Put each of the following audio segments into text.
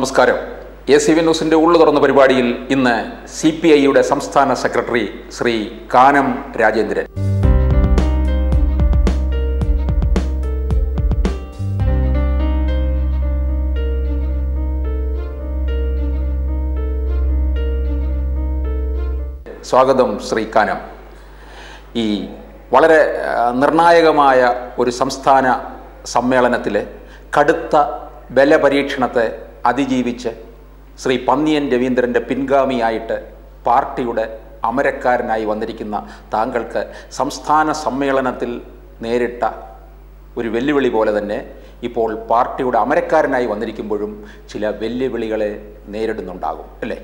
നമസ്കാരം A C V ന്യൂസിന്റെ ഉള്ളു തുറന്ന പരിപാടിയിൽ ഇന്ന് സി പി ഐയുടെ സംസ്ഥാന സെക്രട്ടറി ശ്രീ കാനം രാജേന്ദ്രൻ സ്വാഗതം ശ്രീ കാനം ഈ വളരെ ആ, നിർണായകമായ ഒരു സംസ്ഥാന സമ്മേളനത്തിലെ കടുത്ത ബലപരീക്ഷണത്തെ അതിജീവിച്ച് ശ്രീ പന്നിയൻ രവീന്ദ്രൻ്റെ പിൻഗാമിയായിട്ട് പാർട്ടിയുടെ അമരക്കാരനായി വന്നിരിക്കുന്ന താങ്കൾക്ക് സംസ്ഥാന സമ്മേളനത്തിൽ നേരിട്ട ഒരു വെല്ലുവിളി പോലെ തന്നെ ഇപ്പോൾ പാർട്ടിയുടെ അമരക്കാരനായി വന്നിരിക്കുമ്പോഴും ചില വെല്ലുവിളികളെ നേരിടുന്നുണ്ടാകും അല്ലേ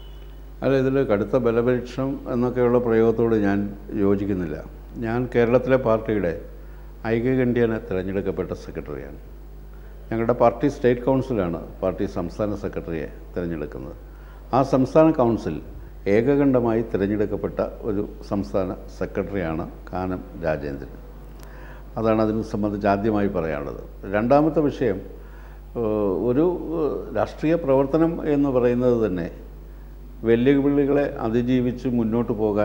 അല്ല ഇതിൽ കടുത്ത ബലപരീക്ഷണം എന്നൊക്കെയുള്ള പ്രയോഗത്തോട് ഞാൻ യോജിക്കുന്നില്ല ഞാൻ കേരളത്തിലെ പാർട്ടിയുടെ ഐക്യകണ്ഠ്യേന തിരഞ്ഞെടുക്കപ്പെട്ട സെക്രട്ടറിയാണ് ഞങ്ങളുടെ പാർട്ടി സ്റ്റേറ്റ് കൗൺസിലാണ് പാർട്ടി സംസ്ഥാന സെക്രട്ടറിയെ തിരഞ്ഞെടുക്കുന്നത് ആ സംസ്ഥാന കൗൺസിൽ ഏകകണ്ഠമായി തിരഞ്ഞെടുക്കപ്പെട്ട ഒരു സംസ്ഥാന സെക്രട്ടറിയാണ് കാനം രാജേന്ദ്രൻ അതാണ് അതിനെ സംബന്ധിച്ച് ആദ്യമായി പറയാനുള്ളത് രണ്ടാമത്തെ വിഷയം ഏഹ്, ഒരു ഏഹ്, രാഷ്ട്രീയ പ്രവർത്തനം എന്ന് പറയുന്നത് തന്നെ വെല്ലുവിളികളെ അതിജീവിച്ച് മുന്നോട്ട് പോകാൻ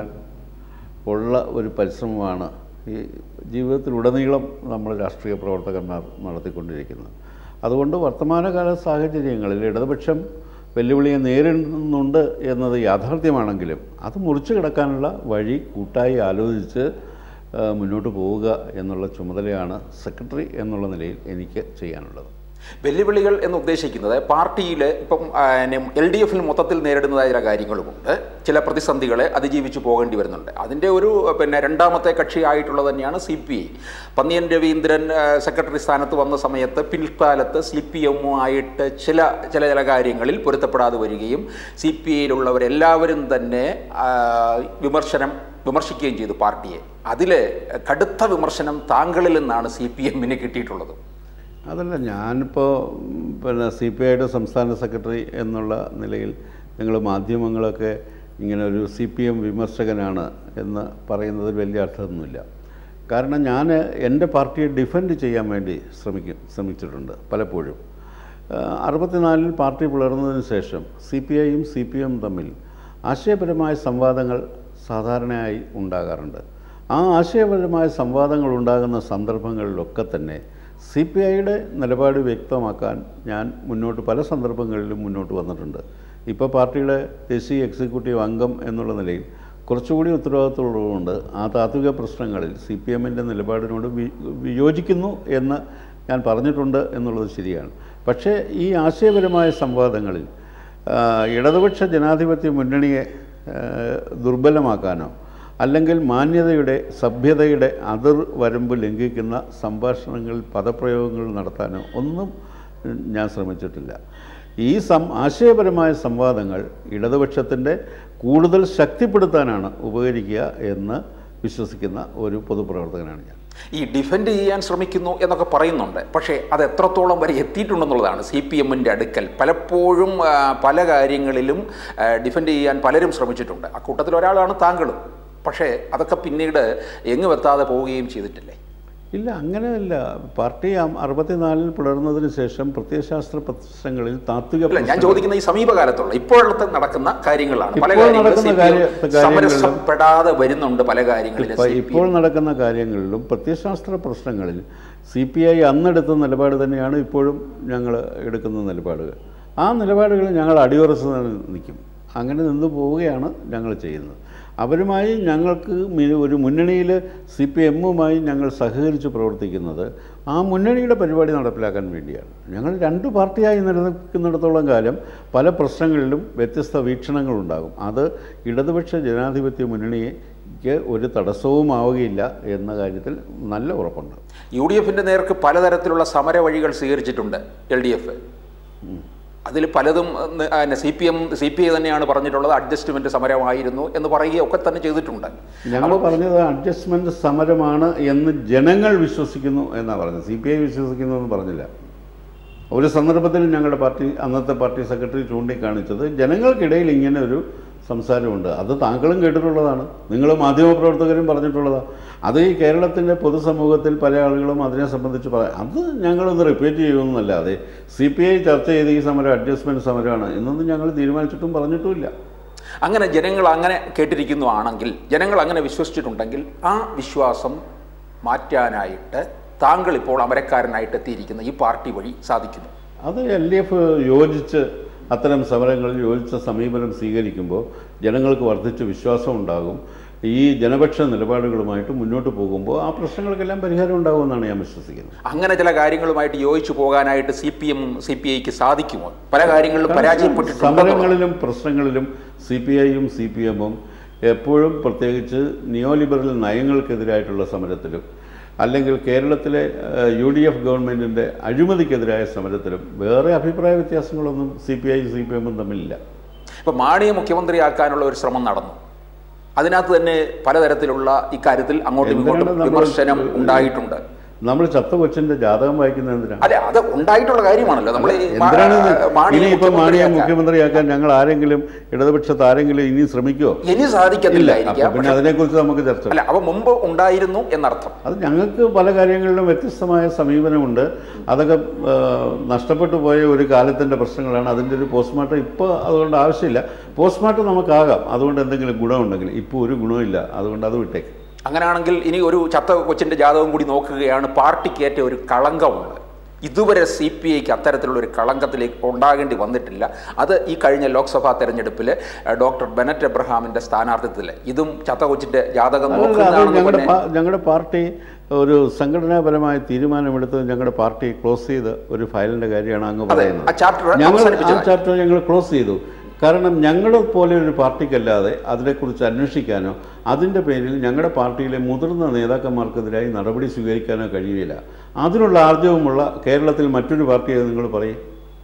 ഉള്ള ഒരു പരിശ്രമമാണ് ഈ ജീവിതത്തിലുടനീളം നമ്മൾ രാഷ്ട്രീയ പ്രവർത്തകന്മാർ നടത്തിക്കൊണ്ടിരിക്കുന്നത് അതുകൊണ്ട് വർത്തമാനകാല സാഹചര്യങ്ങളിൽ ഇടതുപക്ഷം വെല്ലുവിളിയെ നേരിടുന്നുണ്ട് എന്നത് യാഥാർത്ഥ്യമാണെങ്കിലും അത് മുറിച്ചു കിടക്കാനുള്ള വഴി കൂട്ടായി ആലോചിച്ച് ആ, മുന്നോട്ട് പോവുക എന്നുള്ള ചുമതലയാണ് സെക്രട്ടറി എന്നുള്ള നിലയിൽ എനിക്ക് ചെയ്യാനുള്ളത് വെല്ലുവിളികൾ എന്ന് ഉദ്ദേശിക്കുന്നത് പാർട്ടിയിൽ ഇപ്പം എൽ ഡി എഫിൽ മൊത്തത്തിൽ നേരിടുന്നതായ ചില കാര്യങ്ങളുമുണ്ട് ചില പ്രതിസന്ധികളെ അതിജീവിച്ച് പോകേണ്ടി വരുന്നുണ്ട് അതിൻ്റെ ഒരു പിന്നെ രണ്ടാമത്തെ കക്ഷിയായിട്ടുള്ളത് തന്നെയാണ് C P I Panniyan Raveendran ആ, സെക്രട്ടറി സ്ഥാനത്ത് വന്ന സമയത്ത് പിൽക്കാലത്ത് സി പി എമ്മുമായിട്ട് ചില ചില ചില കാര്യങ്ങളിൽ പൊരുത്തപ്പെടാതെ വരികയും സി പി ഐയിലുള്ളവരെല്ലാവരും തന്നെ ആ, വിമർശനം വിമർശിക്കുകയും ചെയ്തു പാർട്ടിയെ അതിൽ കടുത്ത വിമർശനം താങ്കളിൽ നിന്നാണ് സി പി എമ്മിന് കിട്ടിയിട്ടുള്ളത് അതല്ല ഞാനിപ്പോൾ ഉം, പിന്നെ സി പി ഐയുടെ സംസ്ഥാന സെക്രട്ടറി എന്നുള്ള നിലയിൽ നിങ്ങൾ മാധ്യമങ്ങളൊക്കെ ഇങ്ങനെ ഒരു സി പി എം വിമർശകനാണ് എന്ന് പറയുന്നതിൽ വലിയ അർത്ഥമൊന്നുമില്ല കാരണം ഞാൻ എൻ്റെ പാർട്ടിയെ ഡിഫെൻഡ് ചെയ്യാൻ വേണ്ടി ശ്രമിക്കും ശ്രമിച്ചിട്ടുണ്ട് പലപ്പോഴും ആ, അറുപത്തിനാലിൽ പാർട്ടി പിളർന്നതിന് ശേഷം സി പി ഐയും സി പി എം തമ്മിൽ ആശയപരമായ സംവാദങ്ങൾ സാധാരണയായി ഉണ്ടാകാറുണ്ട് ആ ആശയപരമായ സംവാദങ്ങൾ ഉണ്ടാകുന്ന സന്ദർഭങ്ങളിലൊക്കെ തന്നെ സി പി ഐയുടെ നിലപാട് വ്യക്തമാക്കാൻ ഞാൻ മുന്നോട്ട് പല സന്ദർഭങ്ങളിലും മുന്നോട്ട് വന്നിട്ടുണ്ട് ഇപ്പോൾ പാർട്ടിയുടെ ദേശീയ എക്സിക്യൂട്ടീവ് അംഗം എന്നുള്ള നിലയിൽ കുറച്ചുകൂടി ഉത്തരവാദിത്തമുള്ളതുകൊണ്ട് ആ താത്വിക പ്രശ്നങ്ങളിൽ സി പി എമ്മിൻ്റെ നിലപാടിനോട് വി- വിയോജിക്കുന്നു എന്ന് ഞാൻ പറഞ്ഞിട്ടുണ്ട് എന്നുള്ളത് ശരിയാണ് പക്ഷേ ഈ ആശയപരമായ സംവാദങ്ങളിൽ ആ, ഇടതുപക്ഷ ജനാധിപത്യ മുന്നണിയെ ആ, ദുർബലമാക്കാനോ അല്ലെങ്കിൽ മാന്യതയുടെ സഭ്യതയുടെ അതിർ വരമ്പ് ലംഘിക്കുന്ന സംഭാഷണങ്ങളിൽ പദപ്രയോഗങ്ങൾ നടത്താനോ ഒന്നും ഞാൻ ശ്രമിച്ചിട്ടില്ല ഈ സം ആശയപരമായ സംവാദങ്ങൾ ഇടതുപക്ഷത്തിൻ്റെ കൂടുതൽ ശക്തിപ്പെടുത്താനാണ് ഉപകരിക്കുക എന്ന് വിശ്വസിക്കുന്ന ഒരു പൊതുപ്രവർത്തകനാണ് ഞാൻ ഈ ഡിഫെൻഡ് ചെയ്യാൻ ശ്രമിക്കുന്നു എന്നൊക്കെ പറയുന്നുണ്ട് പക്ഷേ അത് എത്രത്തോളം വരെ എത്തിയിട്ടുണ്ടെന്നുള്ളതാണ് സി പി എമ്മിൻ്റെ അടുക്കൽ പലപ്പോഴും ആ, പല കാര്യങ്ങളിലും ഡിഫെൻഡ് ചെയ്യാൻ പലരും ശ്രമിച്ചിട്ടുണ്ട് അക്കൂട്ടത്തിൽ ഒരാളാണ് താങ്കളും പക്ഷേ അതൊക്കെ പിന്നീട് എങ്ങും എത്താതെ പോവുകയും ചെയ്തിട്ടില്ലേ ഇല്ല അങ്ങനെയല്ല പാർട്ടി അം- അറുപത്തിനാലിൽ പിളർന്നതിന് ശേഷം പ്രത്യയശാസ്ത്ര പ്രശ്നങ്ങളിൽ താത്വിക അല്ല ഞാൻ പ്രശ്നങ്ങൾ- ചോദിക്കുന്ന ഈ സമീപകാലത്തുള്ള ഇപ്പോഴത്തെ നടക്കുന്ന കാര്യങ്ങളാണ് പല ഇപ്പോൾ കാര്യങ്ങളും നടക്കുന്ന CPM കാര്യ- കാര്യങ്ങളിലും- സമരസപ്പെടാതെ വരുന്നുണ്ട് പല കാര്യങ്ങളിലും ഇപ്പ- CPM. ഇപ്പോൾ നടക്കുന്ന കാര്യങ്ങളിലും പ്രത്യയശാസ്ത്ര പ്രശ്നങ്ങളിൽ സി പി ഐ അന്നെടുത്ത നിലപാട് തന്നെയാണ് ഇപ്പോഴും ഞങ്ങൾ എടുക്കുന്ന നിലപാടുകൾ ആ നിലപാടുകൾ ഞങ്ങൾ അടിയുറച്ച് നിൽക്കും അങ്ങനെ നിന്ന് പോവുകയാണ് ഞങ്ങൾ ചെയ്യുന്നത് അവരുമായി ഞങ്ങൾക്ക് മി- ഒരു മുന്നണിയിൽ സി പി എമ്മുമായി ഞങ്ങൾ സഹകരിച്ച് പ്രവർത്തിക്കുന്നത് ആ മുന്നണിയുടെ പരിപാടി നടപ്പിലാക്കാൻ വേണ്ടിയാണ് ഞങ്ങൾ രണ്ട് പാർട്ടിയായി നിലനിൽക്കുന്നിടത്തോളം കാലം പല പ്രശ്നങ്ങളിലും വ്യത്യസ്ത വീക്ഷണങ്ങളുണ്ടാകും അത് ഇടതുപക്ഷ ജനാധിപത്യ മുന്നണിക്ക് ഒരു തടസ്സവുമാവുകയില്ല എന്ന കാര്യത്തിൽ നല്ല ഉറപ്പുണ്ട് യു ഡി എഫിൻ്റെ നേർക്ക് പലതരത്തിലുള്ള സമര വഴികൾ സ്വീകരിച്ചിട്ടുണ്ട് എൽ ഡി എഫ് അതിൽ പലതും C P M C P I തന്നെയാണ് പറഞ്ഞിട്ടുള്ളത് അഡ്ജസ്റ്റ്മെന്റ് സമരമായിരുന്നു എന്ന് പറയുകയൊക്കെ തന്നെ ചെയ്തിട്ടുണ്ട് ഞങ്ങൾ പറഞ്ഞത് അഡ്ജസ്റ്റ്മെൻറ്റ് സമരമാണ് എന്ന് ജനങ്ങൾ വിശ്വസിക്കുന്നു എന്നാണ് പറഞ്ഞത് സി പി ഐ വിശ്വസിക്കുന്നു എന്ന് പറഞ്ഞില്ല ഒരു സന്ദർഭത്തിൽ ഞങ്ങളുടെ പാർട്ടി അന്നത്തെ പാർട്ടി സെക്രട്ടറി ചൂണ്ടിക്കാണിച്ചത് ജനങ്ങൾക്കിടയിൽ ഇങ്ങനെ ഒരു സംസാരമുണ്ട് അത് താങ്കളും കേട്ടിട്ടുള്ളതാണ് നിങ്ങൾ മാധ്യമപ്രവർത്തകരും പറഞ്ഞിട്ടുള്ളതാണ് അത് ഈ കേരളത്തിൻ്റെ പൊതുസമൂഹത്തിൽ പല ആളുകളും അതിനെ സംബന്ധിച്ച് പറയാം അത് ഞങ്ങളൊന്ന് റിപ്പീറ്റ് ചെയ്യുമെന്നല്ലാതെ സി പി ഐ ചർച്ച ചെയ്ത് ഈ സമരം അഡ്ജസ്റ്റ്മെൻറ്റ് സമരമാണ് എന്നൊന്നും ഞങ്ങൾ തീരുമാനിച്ചിട്ടും പറഞ്ഞിട്ടുമില്ല അങ്ങനെ ജനങ്ങൾ അങ്ങനെ കേട്ടിരിക്കുന്നു ആണെങ്കിൽ ജനങ്ങൾ അങ്ങനെ വിശ്വസിച്ചിട്ടുണ്ടെങ്കിൽ ആ വിശ്വാസം മാറ്റാനായിട്ട് താങ്കൾ ഇപ്പോൾ അമരക്കാരനായിട്ട് എത്തിയിരിക്കുന്ന ഈ പാർട്ടി വഴി സാധിക്കുന്നു അത് എൽ ഡി എഫ് യോജിച്ച് അത്തരം സമരങ്ങളിൽ യോജിച്ച സമീപനം സ്വീകരിക്കുമ്പോൾ ജനങ്ങൾക്ക് വർദ്ധിച്ച വിശ്വാസം ഉണ്ടാകും ഈ ജനപക്ഷ നിലപാടുകളുമായിട്ട് മുന്നോട്ട് പോകുമ്പോൾ ആ പ്രശ്നങ്ങൾക്കെല്ലാം പരിഹാരം ഉണ്ടാകുമെന്നാണ് ഞാൻ വിശ്വസിക്കുന്നത് അങ്ങനെ ചില കാര്യങ്ങളുമായിട്ട് യോജിച്ചു പോകാനായിട്ട് C P M C P ഐക്ക് സാധിക്കുമോ പല കാര്യങ്ങളിലും പരാജയപ്പെട്ടിട്ടുണ്ടെന്ന് സമരങ്ങളിലും പ്രശ്നങ്ങളിലും സി പി ഐയും സി പി എമ്മും എപ്പോഴും പ്രത്യേകിച്ച് നിയോലിബറൽ നയങ്ങൾക്കെതിരായിട്ടുള്ള സമരത്തിലും അല്ലെങ്കിൽ കേരളത്തിലെ യു ഡി എഫ് ഗവൺമെൻറ്റിൻ്റെ അഴിമതിക്കെതിരായ സമരത്തിലും വേറെ അഭിപ്രായ വ്യത്യാസങ്ങളൊന്നും C P I C P എമ്മും തമ്മിലില്ല ഇപ്പൊ മാണിയെ മുഖ്യമന്ത്രിയാക്കാനുള്ള ഒരു ശ്രമം നടന്നു അതിനകത്ത് തന്നെ പലതരത്തിലുള്ള ഇക്കാര്യത്തിൽ അങ്ങോട്ടും എന്തിനാണ് ഇങ്ങോട്ടും നമ്മൾ വിമർശനം ഉണ്ടായിട്ടുണ്ട് നമ്മൾ ചത്ത കൊച്ചിൻ്റെ ജാതകം വായിക്കുന്നത് എന്തിനാണ് അല്ലെ അത് ഉണ്ടായിട്ടുള്ള കാര്യമാണല്ലോ നമ്മൾ എന്തിനാണ് ഇനി ഇപ്പം മാണിയെ മുഖ്യമന്ത്രിയാക്കാൻ ഞങ്ങൾ ആരെങ്കിലും ഇടതുപക്ഷത്ത് ആരെങ്കിലും ഇനി ശ്രമിക്കുമോ ഇനി ഇല്ല സാധിക്കത്തില്ലായിരിക്കാം അപ്പം പിന്നെ അതിനെക്കുറിച്ച് നമുക്ക് ചർച്ച അല്ല അവ മുമ്പ് ഉണ്ടായിരുന്നു എന്നർത്ഥം അത് ഞങ്ങൾക്ക് പല കാര്യങ്ങളിലും വ്യത്യസ്തമായ സമീപനമുണ്ട് അതൊക്കെ ആ, നഷ്ടപ്പെട്ടു പോയ ഒരു കാലത്തിൻ്റെ പ്രശ്നങ്ങളാണ് അതിൻ്റെ ഒരു പോസ്റ്റ്മോർട്ടം ഇപ്പോൾ അതുകൊണ്ട് ആവശ്യമില്ല പോസ്റ്റ്മോർട്ടം നമുക്കാകാം അതുകൊണ്ട് എന്തെങ്കിലും ഗുണമുണ്ടെങ്കിൽ ഇപ്പോൾ ഒരു ഗുണമില്ല അതുകൊണ്ട് അത് വിട്ടേക്ക് അങ്ങനെയാണെങ്കിൽ ഇനി ഒരു ചത്ത കൊച്ചിന്റെ ജാതകം കൂടി നോക്കുകയാണ് പാർട്ടിക്ക് ഏറ്റ ഒരു കളങ്കമുണ്ട് ഇതുവരെ സി പി ഐക്ക് അത്തരത്തിലുള്ള ഒരു കളങ്കത്തിലേക്ക് ഉണ്ടാകേണ്ടി വന്നിട്ടില്ല അത് ഈ കഴിഞ്ഞ ലോക്സഭാ തെരഞ്ഞെടുപ്പിൽ ഡോക്ടർ ബെനറ്റ് എബ്രഹാമിന്റെ സ്ഥാനാർത്ഥിത്വത്തിൽ ഇതും ചത്ത കൊച്ചിന്റെ ജാതകം അല്ലല്ല, അത് നോക്കുന്നതാണെന്ന് ഞങ്ങളുടെ തന്നെ പാ- ഞങ്ങളുടെ പാർട്ടി ഒരു സംഘടനാപരമായ തീരുമാനമെടുത്ത് ഞങ്ങളുടെ പാർട്ടി ക്ലോസ് ചെയ്ത ഒരു ഫയലിന്റെ കാര്യമാണ് അങ്ങ് അതെ പറയുന്നത് ആ ചാപ്റ്റർ ഞങ്ങൾ ആ അവസാനിപ്പിച്ചതാണ് ചാപ്റ്റർ ഞങ്ങൾ ക്ലോസ് ചെയ്തു കാരണം ഞങ്ങളെ പോലെ ഒരു പാർട്ടിക്കല്ലാതെ അതിനെക്കുറിച്ച് അന്വേഷിക്കാനോ അതിൻ്റെ പേരിൽ ഞങ്ങളുടെ പാർട്ടിയിലെ മുതിർന്ന നേതാക്കന്മാർക്കെതിരായി നടപടി സ്വീകരിക്കാനോ കഴിയില്ല അതിനുള്ള ആർജവമുള്ള കേരളത്തിൽ മറ്റൊരു പാർട്ടിയെ നിങ്ങൾ പറയും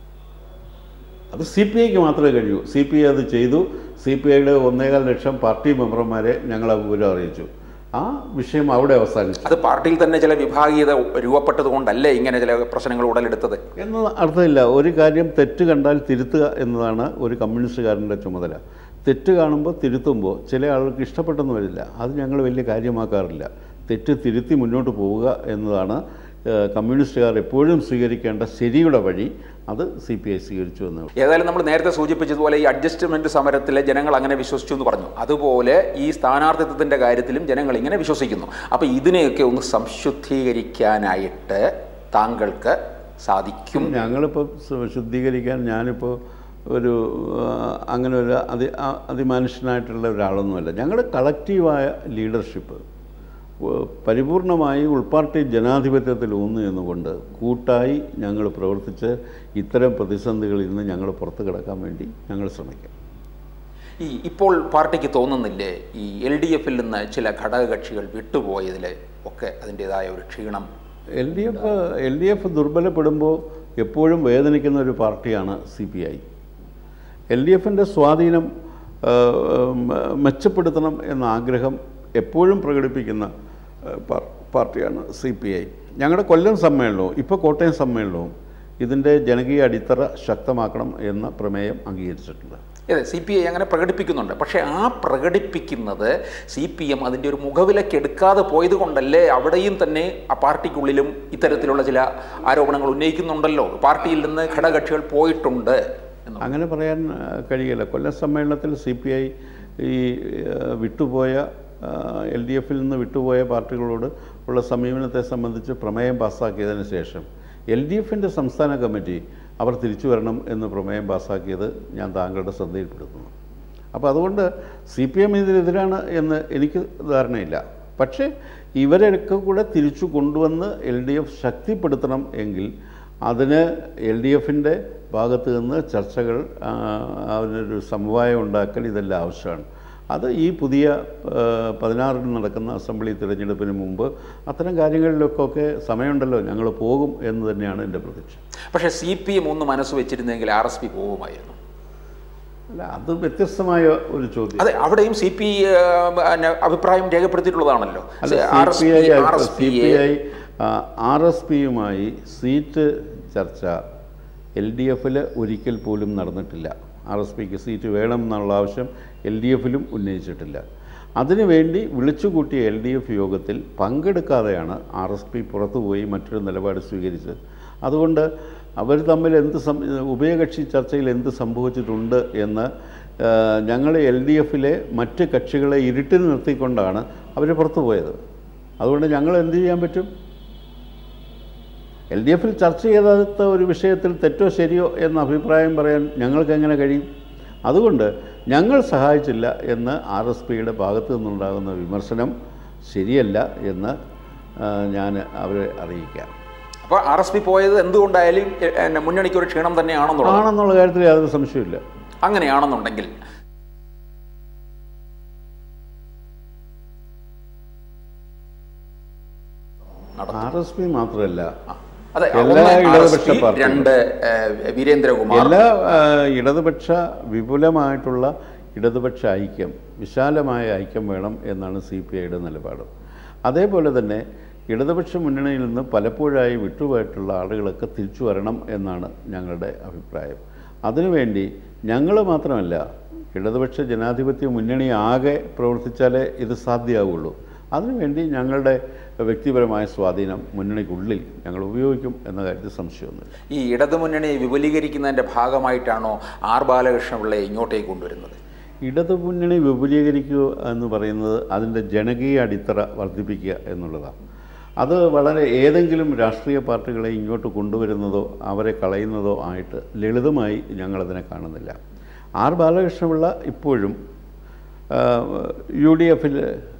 അത് സി പി ഐക്ക് മാത്രമേ കഴിയൂ സി പി ഐ അത് ചെയ്തു സി പി ഐയുടെ ഒന്നേകാൽ ലക്ഷം പാർട്ടി മെമ്പർമാരെ ഞങ്ങൾ ആ വിവരം അറിയിച്ചു ആ വിഷയം അവിടെ അവസാനിച്ചു അത് പാർട്ടിയിൽ തന്നെ ചില വിഭാഗീയത രൂപപ്പെട്ടത് കൊണ്ടല്ലേ ഇങ്ങനെ ചില പ്രശ്നങ്ങൾ ഉടലെടുത്തത് എന്ന് അർത്ഥമില്ല ഒരു കാര്യം തെറ്റ് കണ്ടാൽ തിരുത്തുക എന്നതാണ് ഒരു കമ്മ്യൂണിസ്റ്റുകാരൻ്റെ ചുമതല തെറ്റ് കാണുമ്പോൾ തിരുത്തുമ്പോൾ ചില ആളുകൾക്ക് ഇഷ്ടപ്പെട്ടെന്ന് വരില്ല അത് ഞങ്ങൾ വലിയ കാര്യമാക്കാറില്ല തെറ്റ് തിരുത്തി മുന്നോട്ട് പോവുക എന്നതാണ് ഏഹ്, കമ്മ്യൂണിസ്റ്റുകാർ എപ്പോഴും സ്വീകരിക്കേണ്ട ശരിയുടെ വഴി അത് സി പി ഐ സ്വീകരിച്ചു എന്ന് ഏതായാലും നമ്മൾ നേരത്തെ സൂചിപ്പിച്ചതുപോലെ ഈ അഡ്ജസ്റ്റ്മെന്റ് സമരത്തിലെ ജനങ്ങൾ അങ്ങനെ വിശ്വസിച്ചു എന്ന് പറഞ്ഞു അതുപോലെ ഈ സ്ഥാനാർത്ഥിത്വത്തിന്റെ കാര്യത്തിലും ജനങ്ങൾ ഇങ്ങനെ വിശ്വസിക്കുന്നു അപ്പോൾ ഇതിനെയൊക്കെ ഒന്ന് സംശുദ്ധീകരിക്കാനായിട്ട് താങ്കൾക്ക് സാധിക്കും ഞങ്ങളിപ്പോൾ സു- ശുദ്ധീകരിക്കാൻ ഞാനിപ്പോൾ ഒരു ആ, അങ്ങനെ ഒരു അതി ആ- അതിമാനുഷ്യനായിട്ടുള്ള ഒരാളൊന്നുമല്ല ഞങ്ങളുടെ കളക്റ്റീവായ ലീഡർഷിപ്പ് ഉ- പരിപൂർണമായി ഉൾപാർട്ടി ജനാധിപത്യത്തിൽ ഊന്നു എന്നുകൊണ്ട് കൂട്ടായി ഞങ്ങൾ പ്രവർത്തിച്ച് ഇത്തരം പ്രതിസന്ധികളിൽ നിന്ന് ഞങ്ങൾ പുറത്തു കിടക്കാൻ വേണ്ടി ഞങ്ങൾ ശ്രമിക്കാം ഈ ഇപ്പോൾ പാർട്ടിക്ക് തോന്നുന്നില്ലേ ഈ എൽ ഡി എഫിൽ നിന്ന് ചില ഘടകകക്ഷികൾ വിട്ടുപോയതിൽ ഒക്കെ അതിൻ്റെതായ ഒരു ക്ഷീണം L D F L D F ദുർബലപ്പെടുമ്പോൾ എപ്പോഴും വേദനിക്കുന്ന ഒരു പാർട്ടിയാണ് C P I L D എഫിൻ്റെ സ്വാധീനം ആ, മ- മെച്ചപ്പെടുത്തണം എന്ന ആഗ്രഹം എപ്പോഴും പ്രകടിപ്പിക്കുന്ന ആ, പാർ- പാർട്ടിയാണ് സി പി ഐ ഞങ്ങളുടെ കൊല്ലം സമ്മേളനവും ഇപ്പോൾ കോട്ടയം സമ്മേളനവും ഇതിൻ്റെ ജനകീയ അടിത്തറ ശക്തമാക്കണം എന്ന പ്രമേയം അംഗീകരിച്ചിട്ടുണ്ട് അതെ സി പി ഐ അങ്ങനെ പ്രകടിപ്പിക്കുന്നുണ്ട് പക്ഷേ ആ പ്രകടിപ്പിക്കുന്നത് സി പി എം അതിൻ്റെ ഒരു മുഖവിലക്ക് എടുക്കാതെ പോയത് കൊണ്ടല്ലേ അവിടെയും തന്നെ ആ പാർട്ടിക്കുള്ളിലും ഇത്തരത്തിലുള്ള ചില ആരോപണങ്ങൾ ഉന്നയിക്കുന്നുണ്ടല്ലോ പാർട്ടിയിൽ നിന്ന് ഘടകകക്ഷികൾ പോയിട്ടുണ്ട് എന്ന് അങ്ങനെ പറയാൻ ആ, കഴിയില്ല കൊല്ലം സമ്മേളനത്തിൽ സി പി ഐ ഈ ആ, വിട്ടുപോയ എൽ ഡി എഫിൽ നിന്ന് വിട്ടുപോയ പാർട്ടികളോട് ഉള്ള സമീപനത്തെ സംബന്ധിച്ച് പ്രമേയം പാസ്സാക്കിയതിന് ശേഷം എൽ ഡി എഫിൻ്റെ സംസ്ഥാന കമ്മിറ്റി അവർ തിരിച്ചു വരണം എന്ന് പ്രമേയം പാസ്സാക്കിയത് ഞാൻ താങ്കളുടെ ശ്രദ്ധയിൽപ്പെടുത്തുന്നു അപ്പോൾ അതുകൊണ്ട് സി പി എം ഇതിനെതിരാണ് എന്ന് എനിക്ക് ധാരണയില്ല പക്ഷേ ഇവരൊക്കെ കൂടെ തിരിച്ചു കൊണ്ടുവന്ന് എൽ ഡി എഫ് ശക്തിപ്പെടുത്തണം എങ്കിൽ അതിന് എൽ ഡി എഫിൻ്റെ ഭാഗത്ത് നിന്ന് ചർച്ചകൾ ആ, അതിനൊരു സമവായം ഉണ്ടാക്കൽ ഇതെല്ലാം ആവശ്യമാണ് അത് ഈ പുതിയ ആ, പതിനാറിന് നടക്കുന്ന അസംബ്ലി തിരഞ്ഞെടുപ്പിന് മുമ്പ് അത്തരം കാര്യങ്ങളിലൊക്കെ സമയമുണ്ടല്ലോ ഞങ്ങൾ പോകും എന്ന് തന്നെയാണ് എൻ്റെ പ്രതീക്ഷ പക്ഷേ സി പി എം ഒന്ന് മനസ്സ് വെച്ചിരുന്നെങ്കിൽ ആർ എസ് പി പോകുമായിരുന്നു അല്ല അത് വ്യത്യസ്തമായ ഒരു ചോദ്യം അതെ അവിടെയും സി പി അഭിപ്രായം രേഖപ്പെടുത്തിയിട്ടുള്ളതാണല്ലോ അല്ല R S C P P I R S C P P I R S പിയുമായി സീറ്റ് ചർച്ച എൽ ഡി എഫിൽ ഒരിക്കൽ പോലും നടന്നിട്ടില്ല ആർ എസ് പിക്ക് സീറ്റ് വേണം എന്നുള്ള ആവശ്യം എൽ ഡി എഫിലും ഉന്നയിച്ചിട്ടില്ല അതിനുവേണ്ടി വിളിച്ചുകൂട്ടിയ എൽ ഡി എഫ് യോഗത്തിൽ പങ്കെടുക്കാതെയാണ് ആർ എസ് പി പുറത്തുപോയി മറ്റൊരു നിലപാട് സ്വീകരിച്ചത് അതുകൊണ്ട് അവർ തമ്മിൽ എന്ത് സം ഉഭയകക്ഷി ചർച്ചയിൽ എന്ത് സംഭവിച്ചിട്ടുണ്ട് എന്ന് ഞങ്ങൾ എൽ ഡി എഫിലെ മറ്റ് കക്ഷികളെ ഇരുട്ടിൽ നിർത്തിക്കൊണ്ടാണ് അവർ പുറത്തു പോയത് അതുകൊണ്ട് ഞങ്ങൾ എന്ത് ചെയ്യാൻ പറ്റും എൽ ഡി എഫിൽ ചർച്ച ചെയ്താത്ത ഒരു വിഷയത്തിൽ തെറ്റോ ശരിയോ എന്ന അഭിപ്രായം പറയാൻ ഞങ്ങൾക്ക് എങ്ങനെ കഴിയും അതുകൊണ്ട് ഞങ്ങൾ സഹായിച്ചില്ല എന്ന് ആർ എസ് പിയുടെ ഭാഗത്തു നിന്നുണ്ടാകുന്ന വിമർശനം ശരിയല്ല എന്ന് ആ, ഞാൻ അവരെ അറിയിക്കാം അപ്പോൾ ആർ എസ് പി പോയത് എന്തുകൊണ്ടായാലും എ, എന്നെ മുന്നണിക്ക് ഒരു ക്ഷീണം തന്നെയാണെന്നുള്ളത് ആണെന്നുള്ള കാര്യത്തിൽ യാതൊരു സംശയമില്ല അങ്ങനെയാണെന്നുണ്ടെങ്കിൽ നടത്തും. ആർ എസ് പി മാത്രമല്ല ആ. അതെ എല്ലാ ഒന്ന് ഇടതുപക്ഷ RSP, പാർട്ടികളും. രണ്ട് ഏ, വീരേന്ദ്രകുമാർ എല്ലാ ആ, ഇടതുപക്ഷ വിപുലമായിട്ടുള്ള ഇടതുപക്ഷ ഐക്യം വിശാലമായ ഐക്യം വേണം എന്നാണ് സി പി ഐയുടെ നിലപാട് അതേപോലെ തന്നെ ഇടതുപക്ഷ മുന്നണിയിൽ നിന്ന് പലപ്പോഴായി വിട്ടുപോയിട്ടുള്ള ആളുകളൊക്കെ തിരിച്ചു വരണം എന്നാണ് ഞങ്ങളുടെ അഭിപ്രായം അതിനുവേണ്ടി ഞങ്ങൾ മാത്രമല്ല ഇടതുപക്ഷ ജനാധിപത്യ മുന്നണി ആകെ പ്രവർത്തിച്ചാലേ ഇത് സാധ്യമാവുള്ളൂ അതിനുവേണ്ടി ഞങ്ങളുടെ വ്യക്തിപരമായ സ്വാധീനം മുന്നണിക്കുള്ളിൽ ഞങ്ങൾ ഉപയോഗിക്കും എന്ന കാര്യത്തിൽ സംശയമൊന്നുമില്ല ഈ ഇടതുമുന്നണി വിപുലീകരിക്കുന്നതിന്റെ ഭാഗമായിട്ടാണോ ആർ ബാലകൃഷ്ണപിള്ളയെ ഇങ്ങോട്ടേക്ക് കൊണ്ടുവരുന്നത് ഇടതുമുന്നണി വിപുലീകരിക്കുക എന്ന് പറയുന്നത് അതിൻ്റെ ജനകീയ അടിത്തറ വർദ്ധിപ്പിക്കുക എന്നുള്ളതാണ് അത് വളരെ ഏതെങ്കിലും രാഷ്ട്രീയ പാർട്ടികളെ ഇങ്ങോട്ട് കൊണ്ടുവരുന്നതോ അവരെ കളയുന്നതോ ആയിട്ട് ലളിതമായി ഞങ്ങളതിനെ കാണുന്നില്ല ആർ ബാലകൃഷ്ണപിള്ള ഇപ്പോഴും ആ, യു ഡി എഫിൽ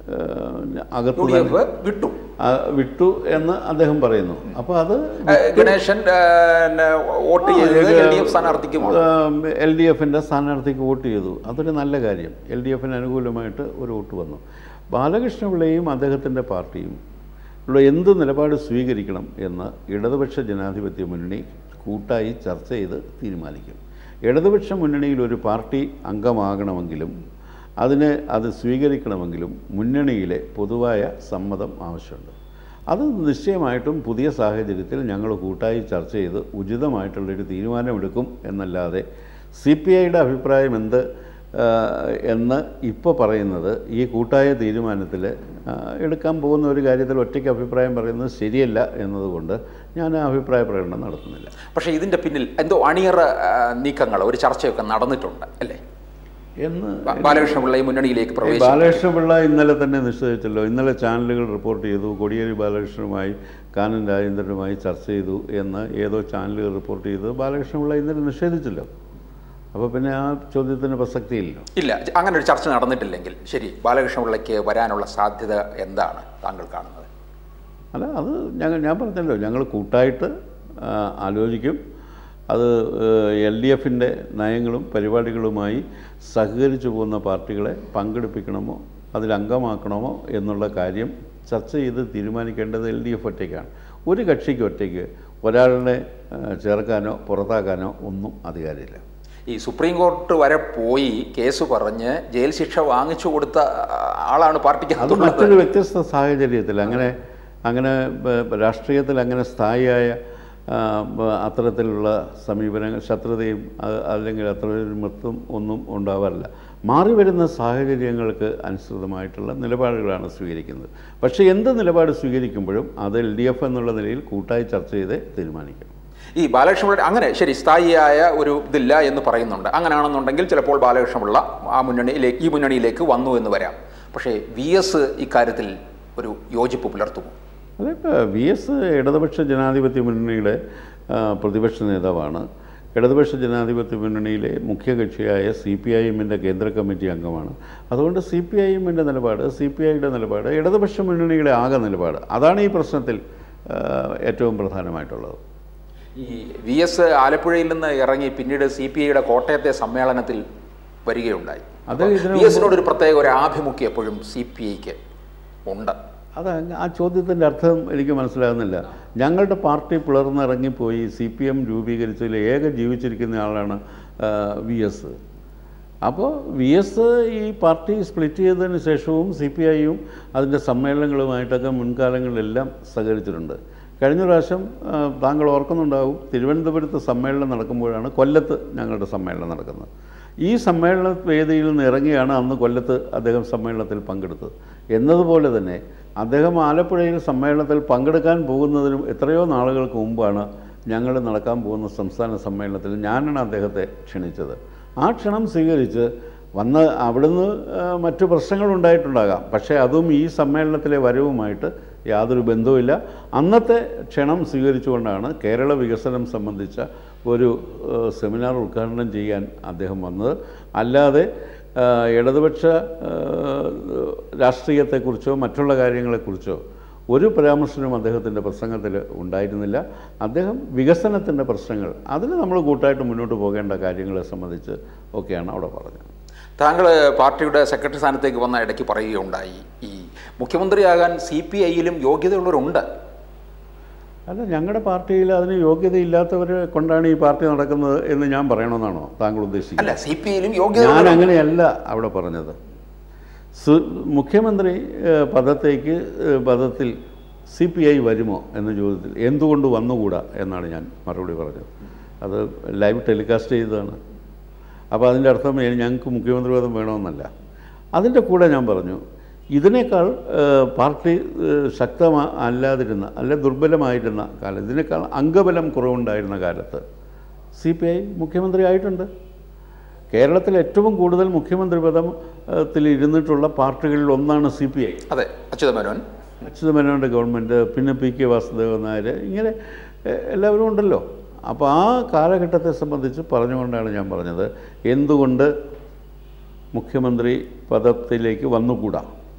അകത്ത് യു ഡി തന്നെ എഫ് വിട്ടു ആ, വിട്ടു എന്ന് അദ്ദേഹം പറയുന്നു അപ്പോൾ അത് ഏ, ഗണേശൻ ഏ, ന്നെ, വോട്ട് ചെയ്തത് എൽ ഡി എഫ് സ്ഥാനാർത്ഥിക്കുമാണ് എൽ ഡി എഫിൻ്റെ സ്ഥാനാർത്ഥിക്ക് വോട്ട് ചെയ്തു അതൊരു നല്ല കാര്യം എൽ ഡി എഫിന് അനുകൂലമായിട്ട് ഒരു വോട്ട് വന്നു ബാലകൃഷ്ണപിള്ളയും അദ്ദേഹത്തിൻ്റെ പാർട്ടിയും ഉള്ള എന്ത് നിലപാട് സ്വീകരിക്കണം എന്ന് ഇടതുപക്ഷ ജനാധിപത്യ മുന്നണി കൂട്ടായി ചർച്ച ചെയ്ത് തീരുമാനിക്കും ഇടതുപക്ഷ മുന്നണിയിൽ ഒരു പാർട്ടി അംഗമാകണമെങ്കിലും അതിന് അത് സ്വീകരിക്കണമെങ്കിലും മുന്നണിയിലെ പൊതുവായ സമ്മതം ആവശ്യമുണ്ട് അത് നിശ്ചയമായിട്ടും പുതിയ സാഹചര്യത്തിൽ ഞങ്ങൾ കൂട്ടായി ചർച്ച ചെയ്ത് ഉചിതമായിട്ടുള്ളൊരു തീരുമാനമെടുക്കും എന്നല്ലാതെ സി പി ഐയുടെ അഭിപ്രായം എന്ത് ആ, എന്ന് ഇപ്പോൾ പറയുന്നത് ഈ കൂട്ടായ തീരുമാനത്തിൽ ആ, എടുക്കാൻ പോകുന്ന ഒരു കാര്യത്തിൽ ഒറ്റയ്ക്ക് അഭിപ്രായം പറയുന്നത് ശരിയല്ല എന്നതുകൊണ്ട് ഞാൻ ആ അഭിപ്രായ പ്രകടനം നടത്തുന്നില്ല പക്ഷേ ഇതിന്റെ പിന്നിൽ എന്തോ അണിയറ ആ, നീക്കങ്ങൾ ഒരു ചർച്ചയൊക്കെ നടന്നിട്ടുണ്ട് അല്ലേ എന്ന് ബ- ബാലകൃഷ്ണപിള്ള ഈ മുന്നണിയിലേക്ക് പ്രവേശിച്ചു ബാലകൃഷ്ണപിള്ള ഇന്നലെ തന്നെ നിശ്ചയിച്ചല്ലോ ഇന്നലെ ചാനലുകൾ റിപ്പോർട്ട് ചെയ്തു കോടിയേരി ബാലകൃഷ്ണനുമായി കാനൻ രാജേന്ദ്രനുമായി ചർച്ച ചെയ്തു എന്ന് ഏതോ ചാനലുകൾ റിപ്പോർട്ട് ചെയ്തു ബാലകൃഷ്ണപിള്ള ഇന്നലെ നിഷേധിച്ചല്ലോ അപ്പോൾ പിന്നെ ആ ചോദ്യത്തിന് പ്രസക്തിയില്ലല്ലോ ഇല്ല അങ്ങനെ ഒരു ചർച്ച നടന്നിട്ടില്ലെങ്കിൽ ശരി ബാലകൃഷ്ണപിള്ളയ്ക്ക് വരാനുള്ള സാധ്യത എന്താണ് താങ്കൾ കാണുന്നത് അല്ല അത് ഞങ്ങൾ ഞാൻ പറഞ്ഞല്ലോ ഞങ്ങൾ കൂട്ടായിട്ട് ആ, ആലോചിക്കും അത് എൽ ഡി എഫിൻ്റെ നയങ്ങളും പരിപാടികളുമായി സഹകരിച്ചു പോകുന്ന പാർട്ടികളെ പങ്കെടുപ്പിക്കണമോ അതിൽ അംഗമാക്കണമോ എന്നുള്ള കാര്യം ചർച്ച ചെയ്ത് തീരുമാനിക്കേണ്ടത് എൽ ഡി എഫ് ഒറ്റയ്ക്കാണ് ഒരു കക്ഷിക്ക് ഒറ്റയ്ക്ക് ഒരാളിനെ ആ, ചേർക്കാനോ പുറത്താക്കാനോ ഒന്നും അധികാരമില്ല ഈ സുപ്രീം കോർട്ട് വരെ പോയി കേസ് പറഞ്ഞ് ജയിൽ ശിക്ഷ വാങ്ങിച്ചു കൊടുത്ത ആ, ആളാണ് പാർട്ടിക്ക് അത് അകത്തുള്ളത് മറ്റൊരു വ്യത്യസ്ത സാഹചര്യത്തിൽ അങ്ങനെ അങ്ങനെ ബ- രാഷ്ട്രീയത്തിൽ അങ്ങനെ സ്ഥായിയായ ആ, ബ- അത്തരത്തിലുള്ള സമീപനങ്ങൾ ശത്രുതയും അ- അല്ലെങ്കിൽ അത്തരമൊത്തും ഒന്നും ഉണ്ടാവാറില്ല മാറി വരുന്ന സാഹചര്യങ്ങൾക്ക് അനുസൃതമായിട്ടുള്ള നിലപാടുകളാണ് സ്വീകരിക്കുന്നത് പക്ഷേ എന്ത് നിലപാട് സ്വീകരിക്കുമ്പോഴും അത് എൽ ഡി എഫ് എന്നുള്ള നിലയിൽ കൂട്ടായി ചർച്ച ചെയ്ത് തീരുമാനിക്കും ഈ ബാലകൃഷ്ണപിള്ള അങ്ങനെ ശരി സ്ഥായിയായ ഒരു ഇതില്ല എന്ന് പറയുന്നുണ്ട് അങ്ങനെയാണെന്നുണ്ടെങ്കിൽ ചിലപ്പോൾ ബാലകൃഷ്ണപിള്ള ആ മുന്നണിയിലേക്ക് ഈ മുന്നണിയിലേക്ക് വന്നു എന്ന് വരാം പക്ഷേ വി എസ് ഇക്കാര്യത്തിൽ ഒരു യോജിപ്പ് പുലർത്തുമോ അതിപ്പോൾ വി എസ് ഇടതുപക്ഷ ജനാധിപത്യ മുന്നണിയുടെ ആ, പ്രതിപക്ഷ നേതാവാണ് ഇടതുപക്ഷ ജനാധിപത്യ മുന്നണിയിലെ മുഖ്യ കക്ഷിയായ സി പി ഐ എമ്മിൻ്റെ കേന്ദ്ര കമ്മിറ്റി അംഗമാണ് അതുകൊണ്ട് സി പി ഐ എമ്മിൻ്റെ നിലപാട് സി പി ഐയുടെ നിലപാട് ഇടതുപക്ഷ മുന്നണിയുടെ ആകെ നിലപാട് അതാണ് ഈ പ്രശ്നത്തിൽ ആ, ഏറ്റവും പ്രധാനമായിട്ടുള്ളത് ഈ വി എസ് ആലപ്പുഴയിൽ നിന്ന് ഇറങ്ങി പിന്നീട് സി പി ഐയുടെ കോട്ടയത്തെ സമ്മേളനത്തിൽ വരികയുണ്ടായി അത് ഇതിനു വി എസിനോട് ഒരു പ്രത്യേക ഒരു ആഭിമുഖ്യം എപ്പോഴും സി പി ഐക്ക് ഉണ്ട് അത് അങ്ങ് ആ ചോദ്യത്തിൻ്റെ അർത്ഥം എനിക്ക് മനസ്സിലാകുന്നില്ല ഞങ്ങളുടെ പാർട്ടി പിളർന്നിറങ്ങിപ്പോയി സി പി എം രൂപീകരിച്ചതിൽ ഏക ജീവിച്ചിരിക്കുന്ന ആളാണ് വി എസ് അപ്പോൾ വി എസ് ഈ പാർട്ടി സ്പ്ലിറ്റ് ചെയ്തതിന് ശേഷവും സി പി ഐയും അതിൻ്റെ സമ്മേളനങ്ങളുമായിട്ടൊക്കെ മുൻകാലങ്ങളിലെല്ലാം സഹകരിച്ചിട്ടുണ്ട് കഴിഞ്ഞ പ്രാവശ്യം ആ, താങ്കൾ ഓർക്കുന്നുണ്ടാവും തിരുവനന്തപുരത്ത് സമ്മേളനം നടക്കുമ്പോഴാണ് കൊല്ലത്ത് ഞങ്ങളുടെ സമ്മേളനം നടക്കുന്നത് ഈ സമ്മേളന വേദിയിൽ നിന്ന് ഇറങ്ങിയാണ് അന്ന് കൊല്ലത്ത് അദ്ദേഹം സമ്മേളനത്തിൽ പങ്കെടുത്തത് എന്നതുപോലെ തന്നെ അദ്ദേഹം ആലപ്പുഴയിൽ സമ്മേളനത്തിൽ പങ്കെടുക്കാൻ പോകുന്നതിനും എത്രയോ നാളുകൾക്ക് മുമ്പാണ് ഞങ്ങൾ നടക്കാൻ പോകുന്ന സംസ്ഥാന സമ്മേളനത്തിൽ ഞാനാണ് അദ്ദേഹത്തെ ക്ഷണിച്ചത് ആ ക്ഷണം സ്വീകരിച്ച് വന്ന് അവിടുന്ന് ആ, മറ്റു പ്രശ്നങ്ങളുണ്ടായിട്ടുണ്ടാകാം പക്ഷേ അതും ഈ സമ്മേളനത്തിലെ വരവുമായിട്ട് യാതൊരു ബന്ധവുമില്ല അന്നത്തെ ക്ഷണം സ്വീകരിച്ചുകൊണ്ടാണ് കേരള വികസനം സംബന്ധിച്ച ഒരു ആ, സെമിനാർ ഉദ്ഘാടനം ചെയ്യാൻ അദ്ദേഹം വന്നത് അല്ലാതെ ആ, ഇടതുപക്ഷ ആ, രാഷ്ട്രീയത്തെക്കുറിച്ചോ മറ്റുള്ള കാര്യങ്ങളെക്കുറിച്ചോ ഒരു പരാമർശനവും അദ്ദേഹത്തിൻ്റെ പ്രസംഗത്തിൽ ഉണ്ടായിരുന്നില്ല അദ്ദേഹം വികസനത്തിൻ്റെ പ്രശ്നങ്ങൾ അതിന് നമ്മൾ കൂട്ടായിട്ട് മുന്നോട്ട് പോകേണ്ട കാര്യങ്ങളെ സംബന്ധിച്ച് ഒക്കെയാണ് അവിടെ പറഞ്ഞത് താങ്കൾ പാർട്ടിയുടെ സെക്രട്ടറി സ്ഥാനത്തേക്ക് വന്ന ഇടയ്ക്ക് പറയുകയുണ്ടായി ഈ മുഖ്യമന്ത്രിയാകാൻ സി പി ഐയിലും യോഗ്യതയുള്ളവരുണ്ട് അല്ല ഞങ്ങളുടെ പാർട്ടിയിൽ അതിന് യോഗ്യതയില്ലാത്തവരെ കൊണ്ടാണ് ഈ പാർട്ടി നടക്കുന്നത് എന്ന് ഞാൻ പറയണമെന്നാണോ താങ്കൾ ഉദ്ദേശിക്കുന്നത് അല്ല സി പി ഐയിലും ഞാൻ യോഗ്യത അങ്ങനെയല്ല അവിടെ പറഞ്ഞത് സു മുഖ്യമന്ത്രി ഏഹ്, പദത്തേക്ക് ഏഹ്, പദത്തിൽ സി പി ഐ വരുമോ എന്ന ചോദ്യത്തിൽ എന്തുകൊണ്ട് വന്നുകൂടാ എന്നാണ് ഞാൻ മറുപടി പറഞ്ഞത് അത് ലൈവ് ടെലികാസ്റ്റ് ചെയ്തതാണ് അപ്പോൾ അതിൻ്റെ അർത്ഥം എ- ഞങ്ങൾക്ക് മുഖ്യമന്ത്രി പദം വേണമെന്നല്ല അതിൻ്റെ കൂടെ ഞാൻ പറഞ്ഞു ഇതിനേക്കാൾ ഏഹ്, പാർട്ടി ഏഹ്, ശക്തമാ അല്ലാതിരുന്ന അല്ലെ ദുർബലമായിരുന്ന കാലം ഇതിനേക്കാൾ അംഗബലം കുറവുണ്ടായിരുന്ന കാലത്ത് സി പി ഐ മുഖ്യമന്ത്രി ആയിട്ടുണ്ട് കേരളത്തിൽ ഏറ്റവും കൂടുതൽ മുഖ്യമന്ത്രി പദത്തിൽ ഇരുന്നിട്ടുള്ള പാർട്ടികളിൽ ഒന്നാണ് സി പി ഐ അതെ അച്യുതമേനോൻ അച്യുതമേനോൻ്റെ ഗവൺമെൻറ് പിന്നെ പി കെ വാസുദേവൻ നായർ ഇങ്ങനെ എ- എല്ലാവരും ഉണ്ടല്ലോ അപ്പോൾ ആ കാലഘട്ടത്തെ സംബന്ധിച്ച് പറഞ്ഞുകൊണ്ടാണ് ഞാൻ പറഞ്ഞത് എന്തുകൊണ്ട് മുഖ്യമന്ത്രി പദത്തിലേക്ക് വന്നുകൂടാ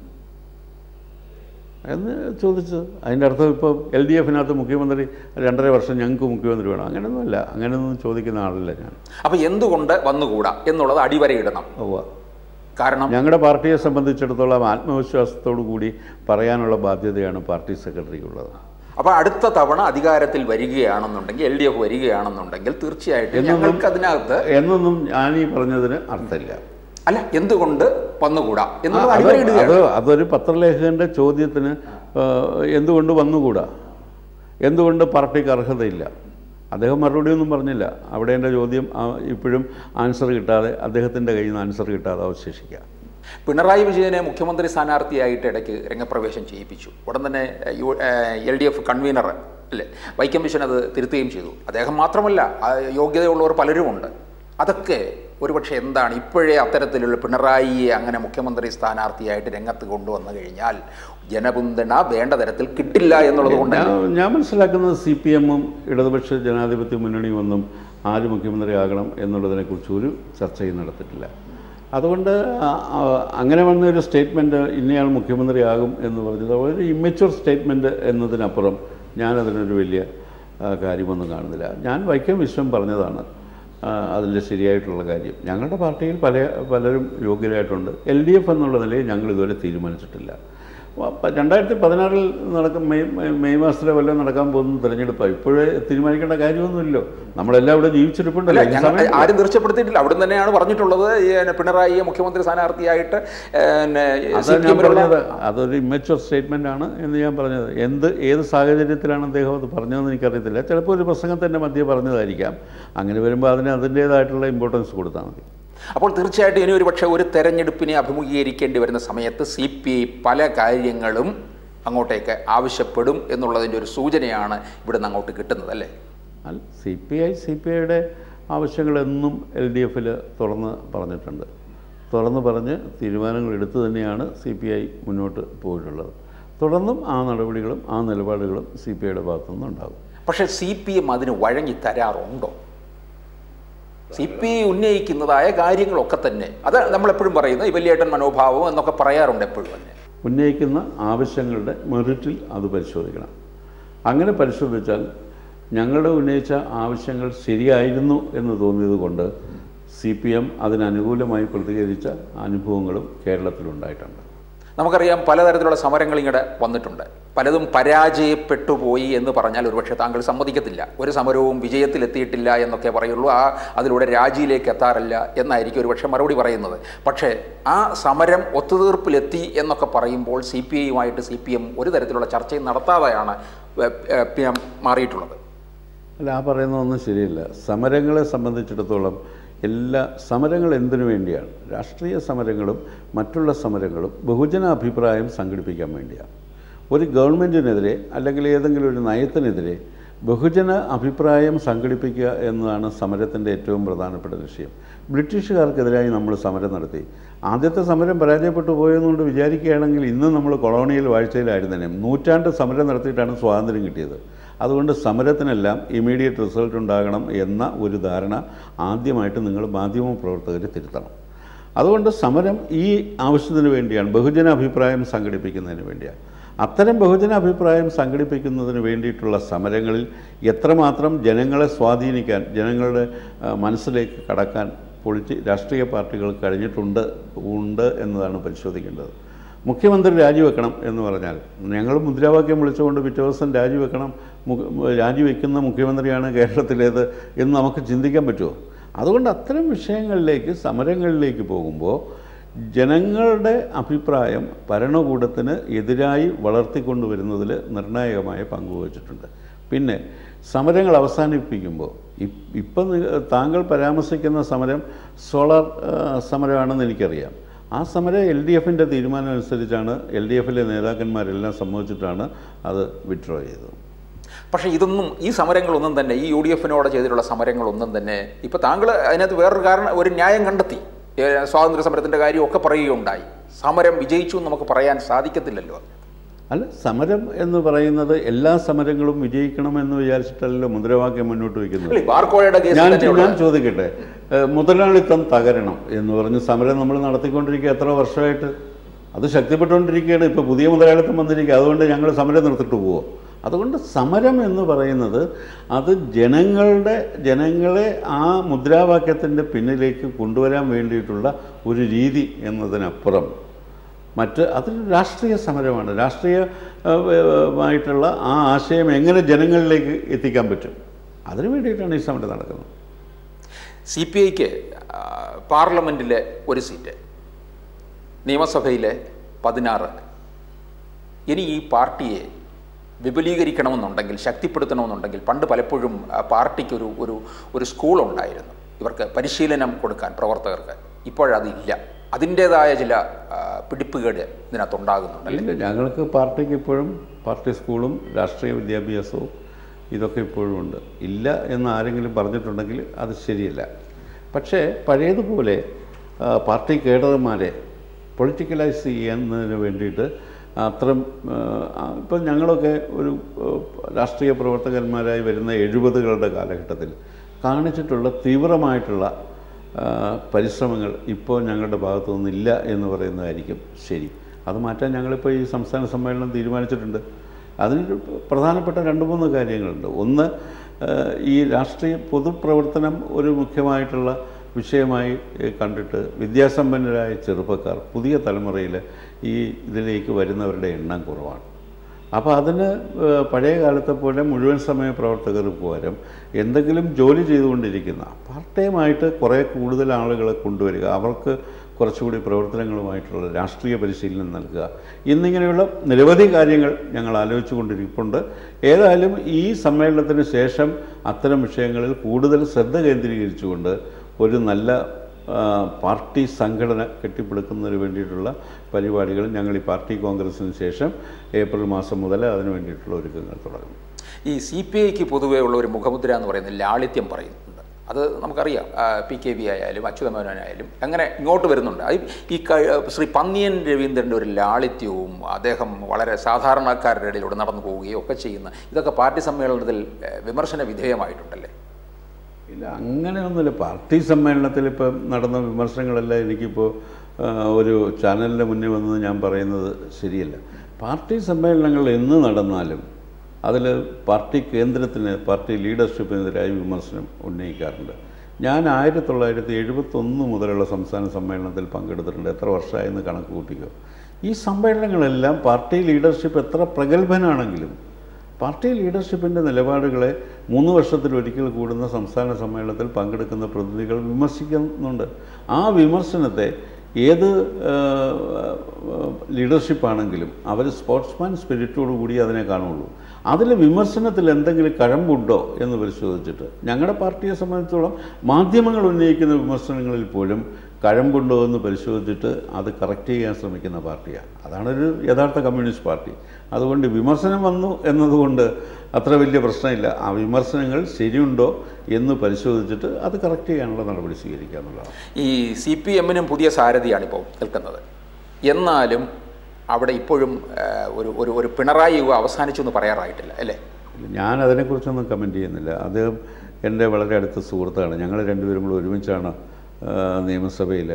എന്ന് ചോദിച്ചത് അതിൻ്റെ അർത്ഥം ഇപ്പോൾ എൽ ഡി എഫിനകത്ത് മുഖ്യമന്ത്രി രണ്ടര വർഷം ഞങ്ങൾക്ക് മുഖ്യമന്ത്രി വേണം അങ്ങനെയൊന്നുമല്ല അങ്ങനെയൊന്നും ചോദിക്കുന്ന ആളല്ല ഞാൻ അപ്പൊ എന്തുകൊണ്ട് വന്നുകൂടാ എന്നുള്ളത് അടിവരയിടണം ഉവ്വ കാരണം ഞങ്ങളുടെ പാർട്ടിയെ സംബന്ധിച്ചിടത്തോളം ആത്മവിശ്വാസത്തോടു കൂടി പറയാനുള്ള ബാധ്യതയാണ് പാർട്ടി സെക്രട്ടറിക്കുള്ളത് അപ്പൊ അടുത്ത തവണ അധികാരത്തിൽ വരികയാണെന്നുണ്ടെങ്കിൽ എൽ ഡി എഫ് വരികയാണെന്നുണ്ടെങ്കിൽ തീർച്ചയായിട്ടും എന്നൊന്നും- ഞങ്ങൾക്ക് അതിനകത്ത് എന്നൊന്നും ഞാൻ ഈ പറഞ്ഞതിന് അർത്ഥമില്ല അല്ല എന്തുകൊണ്ട് വന്നുകൂടാ എന്നുള്ളത് അത് അടിവരയിടുകയാണ് അത് അതൊരു പത്രലേഖകൻ്റെ ചോദ്യത്തിന് ആ, എന്തുകൊണ്ട് വന്നുകൂടാ എന്തുകൊണ്ട് പാർട്ടിക്ക് അർഹതയില്ല അദ്ദേഹം മറുപടിയൊന്നും പറഞ്ഞില്ല അവിടെ എൻ്റെ ചോദ്യം ആ, ഇപ്പോഴും ആൻസർ കിട്ടാതെ അദ്ദേഹത്തിൻ്റെ കയ്യിൽ നിന്ന് ആൻസർ കിട്ടാതെ അവശേഷിക്കുക പിണറായി വിജയനെ മുഖ്യമന്ത്രി സ്ഥാനാർത്ഥിയായിട്ട് ഇടയ്ക്ക് രംഗപ്രവേശം ചെയ്യിപ്പിച്ചു ഉടൻ തന്നെ U L D F convener അല്ലേ വൈക്കം വിശ്വൻ അത് തിരുത്തുകയും ചെയ്തു അദ്ദേഹം മാത്രമല്ല ആ, യോഗ്യതയുള്ളവർ പലരുമുണ്ട് അതൊക്കെ ഒരുപക്ഷെ എന്താണ് ഇപ്പോഴേ അത്തരത്തിലുള്ള പിണറായിയെ അങ്ങനെ മുഖ്യമന്ത്രി സ്ഥാനാർത്ഥിയായിട്ട് രംഗത്ത് കൊണ്ടുവന്നു കഴിഞ്ഞാൽ ജനപിന്തുണ വേണ്ട തരത്തിൽ കിട്ടില്ല എന്നുള്ളത് കൊണ്ട് ഞാൻ ഞാൻ മനസ്സിലാക്കുന്നത് സി പി എമ്മും ഇടതുപക്ഷ ജനാധിപത്യ മുന്നണിയും ഒന്നും ആര് മുഖ്യമന്ത്രിയാകണം എന്നുള്ളതിനെക്കുറിച്ച് ഒരു ചർച്ചയും നടത്തിയിട്ടില്ല അതുകൊണ്ട് ആ- ആ- അങ്ങനെ വന്ന ഒരു സ്റ്റേറ്റ്മെൻറ്റ് ഇന്നയാൾ മുഖ്യമന്ത്രിയാകും എന്ന് പറഞ്ഞത് വളരെ ഇമ്മച്വർ സ്റ്റേറ്റ്മെൻറ്റ് എന്നതിനപ്പുറം ഞാനതിനൊരു വലിയ ആ, കാര്യമൊന്നും കാണുന്നില്ല ഞാൻ വൈക്കം വിശ്വം പറഞ്ഞതാണ് ആ, അതിൻ്റെ ശരിയായിട്ടുള്ള കാര്യം ഞങ്ങളുടെ പാർട്ടിയിൽ പല പലരും യോഗ്യരായിട്ടുണ്ട് എൽ ഡി എഫ് എന്നുള്ള നിലയിൽ ഞങ്ങൾ ഇതുവരെ തീരുമാനിച്ചിട്ടില്ല വ- രണ്ടായിരത്തി പതിനാറിൽ നടക്കും മെയ് മെയ്- മെയ് മാസത്തിലെ വല്ലതും നടക്കാൻ പോകുന്ന തിരഞ്ഞെടുപ്പാണ് ഇപ്പോഴേ തീരുമാനിക്കേണ്ട കാര്യമൊന്നുമില്ലല്ലോ നമ്മളെല്ലാം ഇവിടെ ജീവിച്ചിരിപ്പുണ്ടല്ലോ അല്ല ഈ ഞങ്ങൾ സമയത്ത് ആരും തീർച്ചപ്പെടുത്തിയിട്ടില്ല അവിടെ തന്നെയാണ് പറഞ്ഞിട്ടുള്ളത് ഈ, പിന്നെ, പിണറായിയെ മുഖ്യമന്ത്രി സ്ഥാനാർത്ഥിയായിട്ട് പിന്നെ, അതാണ് സി പി ഞാൻ എമ്മിലുള്ള പറഞ്ഞത് അതൊരു ഇമ്മച്വർ സ്റ്റേറ്റ്മെൻ്റ് ആണ് എന്ന് ഞാൻ പറഞ്ഞത് എന്ത് ഏത് സാഹചര്യത്തിലാണ് അദ്ദേഹം അത് പറഞ്ഞതെന്ന് എനിക്കറിയത്തില്ല ചിലപ്പോൾ ഒരു പ്രസംഗത്തിൻ്റെ മധ്യേ പറഞ്ഞതായിരിക്കാം അങ്ങനെ വരുമ്പോൾ അതിന് അതിൻ്റേതായിട്ടുള്ള ഇമ്പോർട്ടൻസ് കൊടുത്താൽ മതി അപ്പോൾ തീർച്ചയായിട്ടും ഇനി ഒരു പക്ഷേ ഒരു തെരഞ്ഞെടുപ്പിനെ അഭിമുഖീകരിക്കേണ്ടി വരുന്ന സമയത്ത് സി പി ഐ പല കാര്യങ്ങളും അങ്ങോട്ടേക്ക് ആവശ്യപ്പെടും എന്നുള്ളതിൻ്റെ ഒരു സൂചനയാണ് ഇവിടുന്ന് അങ്ങോട്ട് കിട്ടുന്നത് അല്ലേ അല്ല C P I C P ഐയുടെ ആവശ്യങ്ങളെന്നും എൽ ഡി എഫിൽ തുറന്ന് പറഞ്ഞിട്ടുണ്ട് തുറന്ന് പറഞ്ഞ് തീരുമാനങ്ങൾ എടുത്തു തന്നെയാണ് സി പി ഐ മുന്നോട്ട് പോയിട്ടുള്ളത് തുടർന്നും ആ നടപടികളും ആ നിലപാടുകളും സി പി ഐയുടെ ഭാഗത്തുനിന്ന് ഉണ്ടാകും പക്ഷേ സി പി എം അതിന് വഴങ്ങി തരാറുണ്ടോ സി പി ഐ ഉന്നയിക്കുന്നതായ കാര്യങ്ങളൊക്കെ തന്നെ അത് നമ്മളെപ്പോഴും പറയുന്നത് ഈ വലിയേട്ടൻ മനോഭാവം എന്നൊക്കെ പറയാറുണ്ട് എപ്പോഴും തന്നെ ഉന്നയിക്കുന്ന ആവശ്യങ്ങളുടെ മെറിറ്റിൽ അത് പരിശോധിക്കണം അങ്ങനെ പരിശോധിച്ചാൽ ഞങ്ങളുടെ ഉന്നയിച്ച ആവശ്യങ്ങൾ ശരിയായിരുന്നു എന്ന് തോന്നിയത് കൊണ്ട് സി പി എം അതിനനുകൂലമായി പ്രതികരിച്ച അനുഭവങ്ങളും കേരളത്തിലുണ്ടായിട്ടുണ്ട് നമുക്കറിയാം പലതരത്തിലുള്ള സമരങ്ങൾ ഇങ്ങടെ വന്നിട്ടുണ്ട് പലതും പരാജയപ്പെട്ടു പോയി എന്ന് പറഞ്ഞാൽ ഒരുപക്ഷെ താങ്കൾ സമ്മതിക്കത്തില്ല ഒരു സമരവും വിജയത്തിലെത്തിയിട്ടില്ല എന്നൊക്കെ പറയുള്ളൂ ആ അതിലൂടെ രാജിയിലേക്ക് എത്താറില്ല എന്നായിരിക്കും ഒരുപക്ഷെ മറുപടി പറയുന്നത് പക്ഷേ ആ സമരം ഒത്തുതീർപ്പിലെത്തി എന്നൊക്കെ പറയുമ്പോൾ സി പി ഐയുമായിട്ട് സി പി എം ഒരു തരത്തിലുള്ള ചർച്ചയും നടത്താതെയാണ് ഏ, ഏ, പി എം മാറിയിട്ടുള്ളത് അല്ല ആ പറയുന്നതൊന്നും ശരിയല്ല സമരങ്ങളെ സംബന്ധിച്ചിടത്തോളം എല്ലാ സമരങ്ങൾ എന്തിനു വേണ്ടിയാണ് രാഷ്ട്രീയ സമരങ്ങളും മറ്റുള്ള സമരങ്ങളും ബഹുജന അഭിപ്രായം സംഘടിപ്പിക്കാൻ വേണ്ടിയാണ് ഒരു ഗവൺമെൻറ്റിനെതിരെ അല്ലെങ്കിൽ ഏതെങ്കിലും ഒരു നയത്തിനെതിരെ ബഹുജന അഭിപ്രായം സംഘടിപ്പിക്കുക എന്നതാണ് സമരത്തിൻ്റെ ഏറ്റവും പ്രധാനപ്പെട്ട ലക്ഷ്യം ബ്രിട്ടീഷുകാർക്കെതിരായി നമ്മൾ സമരം നടത്തി ആദ്യത്തെ സമരം പരാജയപ്പെട്ടു പോയെന്നുകൊണ്ട് വിചാരിക്കുകയാണെങ്കിൽ ഇന്ന് നമ്മൾ കൊളോണിയൽ വാഴ്ചയിലായിരുന്നേനെ നൂറ്റാണ്ട് സമരം നടത്തിയിട്ടാണ് സ്വാതന്ത്ര്യം കിട്ടിയത് അതുകൊണ്ട് സമരത്തിനെല്ലാം ഇമീഡിയറ്റ് റിസൾട്ട് ഉണ്ടാകണം എന്ന ഒരു ധാരണ ആദ്യമായിട്ട് നിങ്ങൾ മാധ്യമ പ്രവർത്തകർ തിരുത്തണം അതുകൊണ്ട് സമരം ഈ ആവശ്യത്തിന് വേണ്ടിയാണ് ബഹുജന അഭിപ്രായം സംഘടിപ്പിക്കുന്നതിന് വേണ്ടിയാണ് അത്തരം ബഹുജന അഭിപ്രായം സംഘടിപ്പിക്കുന്നതിന് വേണ്ടിയിട്ടുള്ള സമരങ്ങളിൽ എത്രമാത്രം ജനങ്ങളെ സ്വാധീനിക്കാൻ ജനങ്ങളുടെ ആ, മനസ്സിലേക്ക് കടക്കാൻ പൊളിറ്റി രാഷ്ട്രീയ പാർട്ടികൾ കഴിഞ്ഞിട്ടുണ്ട് ഉണ്ട് എന്നതാണ് പരിശോധിക്കേണ്ടത് മുഖ്യമന്ത്രി രാജിവെക്കണം എന്ന് പറഞ്ഞാൽ ഞങ്ങൾ മുദ്രാവാക്യം വിളിച്ചുകൊണ്ട് പിറ്റേ ദിവസം രാജിവെക്കണം മു- രാജിവെക്കുന്ന മുഖ്യമന്ത്രിയാണ് കേരളത്തിലേത് എന്ന് നമുക്ക് ചിന്തിക്കാൻ പറ്റുമോ അതുകൊണ്ട് അത്തരം വിഷയങ്ങളിലേക്ക് സമരങ്ങളിലേക്ക് പോകുമ്പോൾ ജനങ്ങളുടെ അഭിപ്രായം ഭരണകൂടത്തിന് എതിരായി വളർത്തിക്കൊണ്ടുവരുന്നതിൽ നിർണായകമായ പങ്കുവച്ചിട്ടുണ്ട് പിന്നെ സമരങ്ങൾ അവസാനിപ്പിക്കുമ്പോൾ ഇ- ഇപ്പം നി- താങ്കൾ പരാമർശിക്കുന്ന സമരം സോളാർ ആ, സമരമാണെന്ന് എനിക്കറിയാം ആ സമരം എൽ ഡി എഫിൻ്റെ തീരുമാനം അനുസരിച്ചാണ് എൽ ഡി എഫിലെ നേതാക്കന്മാരെല്ലാം സമ്മതിച്ചിട്ടാണ് അത് വിഡ്രോ ചെയ്തത് പക്ഷേ ഇതൊന്നും ഈ സമരങ്ങളൊന്നും തന്നെ ഈ യു ഡി എഫിനോട് ചെയ്തിട്ടുള്ള സമരങ്ങളൊന്നും തന്നെ ഇപ്പോൾ താങ്കൾ അതിനകത്ത് വേറൊരു കാരണം ഒരു ന്യായം കണ്ടെത്തി ഏ, സ്വാതന്ത്ര്യ സമരത്തിൻ്റെ കാര്യമൊക്കെ പറയുകയുണ്ടായി സമരം വിജയിച്ചു എന്ന് നമുക്ക് പറയാൻ സാധിക്കത്തില്ലല്ലോ അല്ല സമരം എന്ന് പറയുന്നത് എല്ലാ സമരങ്ങളും വിജയിക്കണമെന്ന് വിചാരിച്ചിട്ടല്ലോ മുദ്രാവാക്യം മുന്നോട്ട് വയ്ക്കുന്നത് അല്ല, ഈ ബാർക്കോഴയുടെ കേസ് ഞാൻ തന്നെയുള്ള ഞാൻ ചോദിക്കട്ടെ ഏഹ് മുതലാളിത്തം തകരണം എന്ന് പറഞ്ഞ് സമരം നമ്മൾ നടത്തിക്കൊണ്ടിരിക്കുക എത്ര വർഷമായിട്ട് അത് ശക്തിപ്പെട്ടുകൊണ്ടിരിക്കുകയാണ് ഇപ്പോൾ പുതിയ മുതലാളിത്തം വന്നിരിക്കുക അതുകൊണ്ട് ഞങ്ങൾ സമരം നിർത്തിട്ട് പോവോ അതുകൊണ്ട് സമരം എന്ന് പറയുന്നത് അത് ജനങ്ങളുടെ ജനങ്ങളെ ആ മുദ്രാവാക്യത്തിൻ്റെ പിന്നിലേക്ക് കൊണ്ടുവരാൻ വേണ്ടിയിട്ടുള്ള ഒരു രീതി എന്നതിനപ്പുറം മറ്റ് അതൊരു രാഷ്ട്രീയ സമരമാണ് രാഷ്ട്രീയമായിട്ടുള്ള ആ ആശയം എങ്ങനെ ജനങ്ങളിലേക്ക് എത്തിക്കാൻ പറ്റും അതിനു വേണ്ടിയിട്ടാണ് ഈ സമരം നടക്കുന്നത് സി പി ഐക്ക് പാർലമെൻറ്റിലെ ഒരു സീറ്റ് നിയമസഭയിലെ പതിനാറ് ഇനി ഈ പാർട്ടിയെ വിപുലീകരിക്കണമെന്നുണ്ടെങ്കിൽ ശക്തിപ്പെടുത്തണമെന്നുണ്ടെങ്കിൽ പണ്ട് പലപ്പോഴും ആ, പാർട്ടിക്കൊരു ഒരു ഒരു സ്കൂൾ ഉണ്ടായിരുന്നു ഇവർക്ക് പരിശീലനം കൊടുക്കാൻ പ്രവർത്തകർക്ക് ഇപ്പോഴതില്ല അതിൻ്റേതായ ചില ആ, പിടിപ്പുകേട് ഇതിനകത്തുണ്ടാകുന്നുണ്ടല്ലേ ഇല്ല ഞങ്ങൾക്ക് പാർട്ടിക്ക് ഇപ്പോഴും പാർട്ടി സ്കൂളും രാഷ്ട്രീയ വിദ്യാഭ്യാസവും ഇതൊക്കെ ഇപ്പോഴും ഉണ്ട് ഇല്ല എന്ന് ആരെങ്കിലും പറഞ്ഞിട്ടുണ്ടെങ്കിൽ അത് ശരിയല്ല പക്ഷേ പഴയതുപോലെ ആ, പാർട്ടി കേഡർമാരെ പൊളിറ്റിക്കലൈസ് ചെയ്യുന്നതിന് വേണ്ടിയിട്ട് അത്തരം ഇപ്പം ഞങ്ങളൊക്കെ ഒരു ആ, രാഷ്ട്രീയ പ്രവർത്തകന്മാരായി വരുന്ന എഴുപതുകളുടെ കാലഘട്ടത്തിൽ കാണിച്ചിട്ടുള്ള തീവ്രമായിട്ടുള്ള ആ, പരിശ്രമങ്ങൾ ഇപ്പോൾ ഞങ്ങളുടെ ഭാഗത്തു നിന്നില്ല എന്ന് പറയുന്നതായിരിക്കും ശരി അത് മാറ്റാൻ ഞങ്ങളിപ്പോൾ ഈ സംസ്ഥാന സമ്മേളനം തീരുമാനിച്ചിട്ടുണ്ട് അതിന് പ്രധാനപ്പെട്ട രണ്ട് മൂന്ന് കാര്യങ്ങളുണ്ട് ഒന്ന് ആ, ഈ രാഷ്ട്രീയ പൊതുപ്രവർത്തനം ഒരു മുഖ്യമായിട്ടുള്ള വിഷയമായി ഏ, കണ്ടിട്ട് വിദ്യാസമ്പന്നരായ ചെറുപ്പക്കാർ പുതിയ തലമുറയിൽ ഈ ഇതിലേക്ക് വരുന്നവരുടെ എണ്ണം കുറവാണ് അപ്പോൾ അതിന് ഏഹ്, പഴയ കാലത്തെ പോലെ മുഴുവൻ സമയ പ്രവർത്തകർ പകരം എന്തെങ്കിലും ജോലി ചെയ്തുകൊണ്ടിരിക്കുന്ന പാർട്ട് ടൈമായിട്ട് കുറേ കൂടുതൽ ആളുകളെ കൊണ്ടുവരിക അവർക്ക് കുറച്ചുകൂടി പ്രവർത്തനങ്ങളുമായിട്ടുള്ള രാഷ്ട്രീയ പരിശീലനം നൽകുക എന്നിങ്ങനെയുള്ള നിരവധി കാര്യങ്ങൾ ഞങ്ങൾ ആലോചിച്ചുകൊണ്ടിരിപ്പുണ്ട് ഏതായാലും ഈ സമ്മേളനത്തിന് ശേഷം അത്തരം വിഷയങ്ങളിൽ കൂടുതൽ ശ്രദ്ധ കേന്ദ്രീകരിച്ചുകൊണ്ട് ഒരു നല്ല ആ, പാർട്ടി സംഘടന കെട്ടിപ്പടുക്കുന്നതിന് വേണ്ടിയിട്ടുള്ള പരിപാടികൾ ഞങ്ങൾ ഈ പാർട്ടി കോൺഗ്രസിന് ശേഷം ഏപ്രിൽ മാസം മുതൽ അതിന് വേണ്ടിയിട്ടുള്ള ഒരുക്കങ്ങൾ തുടങ്ങും ഈ സി പി ഐക്ക് പൊതുവേ ഉള്ള ഒരു മുഖമുദ്ര എന്ന് പറയുന്നത് ലാളിത്യം പറയുന്നുണ്ട് അത് നമുക്കറിയാം ആ, പി കെ വി ആയാലും അച്യുതമേനോനായാലും അങ്ങനെ ഇങ്ങോട്ട് വരുന്നുണ്ട് അത് ഈ ക- ശ്രീ പന്നിയൻ രവീന്ദ്രൻ്റെ ഒരു ലാളിത്യവും അദ്ദേഹം വളരെ സാധാരണക്കാരുടെ ഇടയിലൂടെ നടന്നു പോവുകയും ഒക്കെ ചെയ്യുന്ന ഇതൊക്കെ പാർട്ടി സമ്മേളനത്തിൽ ഏ, വിമർശന വിധേയമായിട്ടുണ്ടല്ലേ ഇല്ല അങ്ങനെയൊന്നുമില്ല പാർട്ടി സമ്മേളനത്തിൽ ഇപ്പം നടന്ന വിമർശനങ്ങളെല്ലാം എനിക്കിപ്പോൾ ആ, ഒരു ചാനലിൻ്റെ മുന്നിൽ വന്നത് ഞാൻ പറയുന്നത് ശരിയല്ല പാർട്ടി സമ്മേളനങ്ങൾ എന്ന് നടന്നാലും അതിൽ പാർട്ടി കേന്ദ്രത്തിന് പാർട്ടി ലീഡർഷിപ്പിനെതിരായി വിമർശനം ഉന്നയിക്കാറുണ്ട് ഞാൻ ആയിരത്തി തൊള്ളായിരത്തി എഴുപത്തൊന്ന് മുതലുള്ള സംസ്ഥാന സമ്മേളനത്തിൽ പങ്കെടുത്തിട്ടുണ്ട് എത്ര വർഷമായെന്ന് കണക്ക് കൂട്ടിക്കോ ഈ സമ്മേളനങ്ങളെല്ലാം പാർട്ടി ലീഡർഷിപ്പ് എത്ര പ്രഗത്ഭനാണെങ്കിലും പാർട്ടി ലീഡർഷിപ്പിൻ്റെ നിലപാടുകളെ മൂന്ന് വർഷത്തിൽ ഒരിക്കൽ കൂടുന്ന സംസ്ഥാന സമ്മേളനത്തിൽ പങ്കെടുക്കുന്ന പ്രതിനിധികൾ വിമർശിക്കുന്നുണ്ട് ആ വിമർശനത്തെ ഏത് ലീഡർഷിപ്പാണെങ്കിലും അവർ സ്പോർട്സ്മാൻ സ്പിരിറ്റോടു കൂടി അതിനെ കാണുള്ളൂ അതിൽ വിമർശനത്തിൽ എന്തെങ്കിലും കഴമ്പുണ്ടോ എന്ന് പരിശോധിച്ചിട്ട് ഞങ്ങളുടെ പാർട്ടിയെ സംബന്ധിച്ചോളം മാധ്യമങ്ങൾ ഉന്നയിക്കുന്ന വിമർശനങ്ങളിൽ പോലും കഴമ്പുണ്ടോ എന്ന് പരിശോധിച്ചിട്ട് അത് കറക്റ്റ് ചെയ്യാൻ ശ്രമിക്കുന്ന പാർട്ടിയാണ് അതാണ് ഒരു യഥാർത്ഥ കമ്മ്യൂണിസ്റ്റ് പാർട്ടി അതുകൊണ്ട് വിമർശനം വന്നു എന്നതുകൊണ്ട് അത്ര വലിയ പ്രശ്നമില്ല ആ വിമർശനങ്ങൾ ശരിയുണ്ടോ എന്ന് പരിശോധിച്ചിട്ട് അത് കറക്റ്റ് ചെയ്യാനുള്ള നടപടി സ്വീകരിക്കുക എന്നുള്ളതാണ് ഈ സി പി എമ്മിനും പുതിയ സാരഥിയാണ് ഇപ്പോൾ നിൽക്കുന്നത് എന്നാലും അവിടെ ഇപ്പോഴും ആ, ഒരു ഒരു ഒരു പിണറായി യുഗം അവസാനിച്ചു എന്ന് പറയാറായിട്ടില്ല അല്ലേ ഞാൻ അതിനെക്കുറിച്ചൊന്നും കമൻറ്റ് ചെയ്യുന്നില്ല അദ്ദേഹം എൻ്റെ വളരെ അടുത്ത സുഹൃത്താണ് ഞങ്ങൾ രണ്ടുപേരും കൂടെ ഒരുമിച്ചാണ് ആ, നിയമസഭയിൽ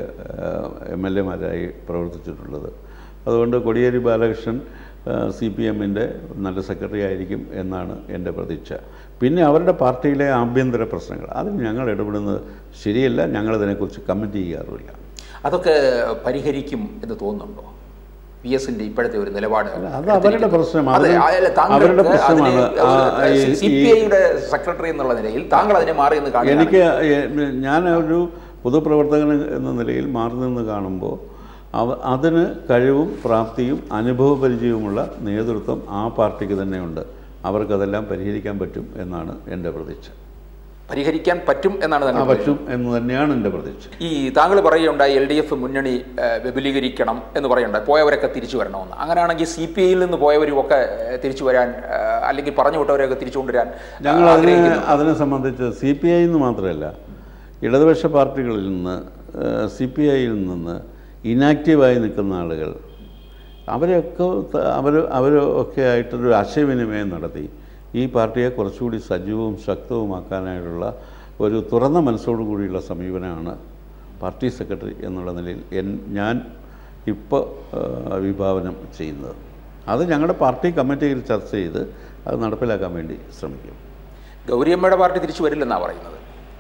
എം എൽ എമാരായി പ്രവർത്തിച്ചിട്ടുള്ളത് അതുകൊണ്ട് കോടിയേരി ബാലകൃഷ്ണൻ സി പി എമ്മിൻ്റെ നല്ല സെക്രട്ടറി ആയിരിക്കും എന്നാണ് എൻ്റെ പ്രതീക്ഷ പിന്നെ അവരുടെ പാർട്ടിയിലെ ആഭ്യന്തര പ്രശ്നങ്ങൾ അതിൽ ഞങ്ങൾ ഇടപെടുന്നത് ശരിയല്ല ഞങ്ങളതിനെക്കുറിച്ച് കമൻറ്റ് ചെയ്യാറുമില്ല അതൊക്കെ പരിഹരിക്കും എന്ന് തോന്നുന്നുണ്ടോ വി എസിന്റെ ഇപ്പോഴത്തെ ഒരു നിലപാട് അത് അവരുടെ പ്രശ്നം. അതെ, അവര് അല്ല, താങ്കൾക്ക് അവരുടെ പ്രശ്നമാണ്. അതിനെ ആ, ഒരു ഈ- സി പി ഐയുടെ സെക്രട്ടറി എന്നുള്ള നിലയിൽ താങ്കൾ അതിനെ മാറി എന്ന് കാണുകയാണ് എനിക്ക് എ- ഞാൻ ഒരു പൊതുപ്രവർത്തകൻ എന്ന നിലയിൽ മാറി നിന്ന് കാണുമ്പോൾ അവ അതിന് കഴിവും പ്രാപ്തിയും അനുഭവ പരിചയവുമുള്ള നേതൃത്വം ആ പാർട്ടിക്ക് തന്നെയുണ്ട് അവർക്കതെല്ലാം പരിഹരിക്കാൻ പറ്റും എന്നാണ് എൻ്റെ പ്രതീക്ഷ പരിഹരിക്കാൻ പറ്റും എന്നാണ് ആ താങ്കൾ പറ്റും എന്ന് തന്നെയാണ് എൻ്റെ പ്രതീക്ഷ ഈ താങ്കൾ പറയുണ്ടായി എൽ ഡി എഫ് മുന്നണി ഏഹ്, വിപുലീകരിക്കണം എന്ന് പറയുണ്ടായി പോയവരൊക്കെ തിരിച്ചു വരണമെന്ന് അങ്ങനെയാണെങ്കിൽ സി പി ഐയിൽ നിന്ന് പോയവരും ഒക്കെ ഏഹ്, തിരിച്ചു വരാൻ ഏഹ്, അല്ലെങ്കിൽ പറഞ്ഞു വിട്ടവരെയൊക്കെ തിരിച്ചു കൊണ്ടുവരാൻ ഏഹ്, ഞങ്ങൾ അതിനെ ആഗ്രഹിക്കുന്നു. അതിനെ സംബന്ധിച്ച് സി പി ഐ എന്ന് മാത്രമല്ല ഇടതുപക്ഷ പാർട്ടികളിൽ നിന്ന് സി പി ഐയിൽ നിന്ന് ഇനാക്റ്റീവായി നിൽക്കുന്ന ആളുകൾ അവരെയൊക്കെ ത- അവർ അവരൊക്കെ ആയിട്ടൊരു ആശയവിനിമയം നടത്തി ഈ പാർട്ടിയെ കുറച്ചുകൂടി സജീവവും ശക്തവുമാക്കാനായിട്ടുള്ള ഒരു തുറന്ന മനസ്സോടു കൂടിയുള്ള സമീപനമാണ് പാർട്ടി സെക്രട്ടറി എന്നുള്ള നിലയിൽ എൻ ഞാൻ ഇപ്പോൾ വിഭാവനം ചെയ്യുന്നത് അത് ഞങ്ങളുടെ പാർട്ടി കമ്മിറ്റിയിൽ ചർച്ച ചെയ്ത് അത് നടപ്പിലാക്കാൻ വേണ്ടി ശ്രമിക്കും ഗൗരിയമ്മയുടെ പാർട്ടി തിരിച്ചു വരില്ലെന്നാണ് പറയുന്നത്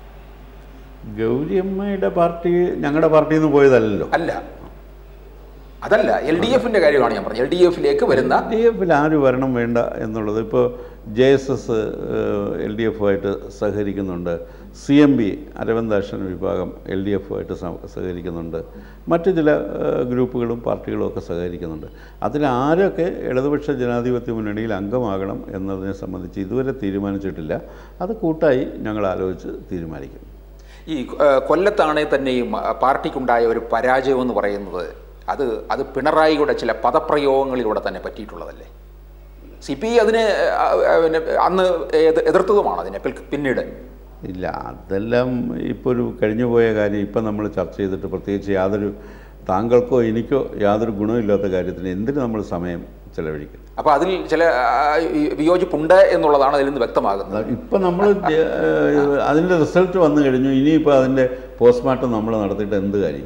ഗൗരിയമ്മയുടെ പാർട്ടി ഞങ്ങളുടെ പാർട്ടിയിൽ നിന്ന് പോയതല്ലല്ലോ അല്ല അതല്ല എൽ ഡി എഫിന്റെ കാര്യമാണ് ഞാൻ പറഞ്ഞത് എൽ ഡി എഫിലേക്ക് വരുന്ന ഡി എഫിൽ ആര് വരണം വേണ്ട എന്നുള്ളത് ഇപ്പോൾ J S S L D എഫുമായിട്ട് സഹകരിക്കുന്നുണ്ട് സി എം ബി അരവിന്ദാക്ഷൻ വിഭാഗം എൽ ഡി എഫുമായിട്ട് സഹകരിക്കുന്നുണ്ട് മറ്റ് ചില ഏഹ്, ഗ്രൂപ്പുകളും പാർട്ടികളും ഒക്കെ സഹകരിക്കുന്നുണ്ട് അതിൽ ആരൊക്കെ ഇടതുപക്ഷ ജനാധിപത്യ മുന്നണിയിൽ അംഗമാകണം എന്നതിനെ സംബന്ധിച്ച് ഇതുവരെ തീരുമാനിച്ചിട്ടില്ല അത് കൂട്ടായി ഞങ്ങൾ ആലോചിച്ച് തീരുമാനിക്കും ഈ ഏഹ്, കൊല്ലത്താണെ തന്നെയും അഹ്, പാർട്ടിക്കുണ്ടായ ഒരു പരാജയം എന്ന് പറയുന്നത് അത് അത് പിണറായിയുടെ ചില പദപ്രയോഗങ്ങളിലൂടെ തന്നെ പറ്റിയിട്ടുള്ളതല്ലേ സി പി ഐ അതിനെ അഹ്, അഹ്, പിന്നെ അന്ന് എതി- എതിർത്തതുമാണ് അതിനെ പിൽ- പിന്നീട് ഇല്ല അതെല്ലാം ഇപ്പോൾ ഒരു കഴിഞ്ഞു പോയ കാര്യം ഇപ്പം നമ്മൾ ചർച്ച ചെയ്തിട്ട് പ്രത്യേകിച്ച് യാതൊരു താങ്കൾക്കോ എനിക്കോ യാതൊരു ഗുണമില്ലാത്ത കാര്യത്തിന് എന്തിന് നമ്മൾ സമയം ചെലവഴിക്കും അപ്പോൾ അതിൽ ചില അഹ്, ഈ വിയോജിപ്പുണ്ട് എന്നുള്ളതാണ് അതിൽ നിന്ന് വ്യക്തമാകുന്നത് ഇപ്പം നമ്മൾ അതിൻ്റെ റിസൾട്ട് വന്നു കഴിഞ്ഞു ഇനിയിപ്പോൾ അതിൻ്റെ പോസ്റ്റ്മോർട്ടം നമ്മൾ നടത്തിയിട്ട് എന്ത് കാര്യം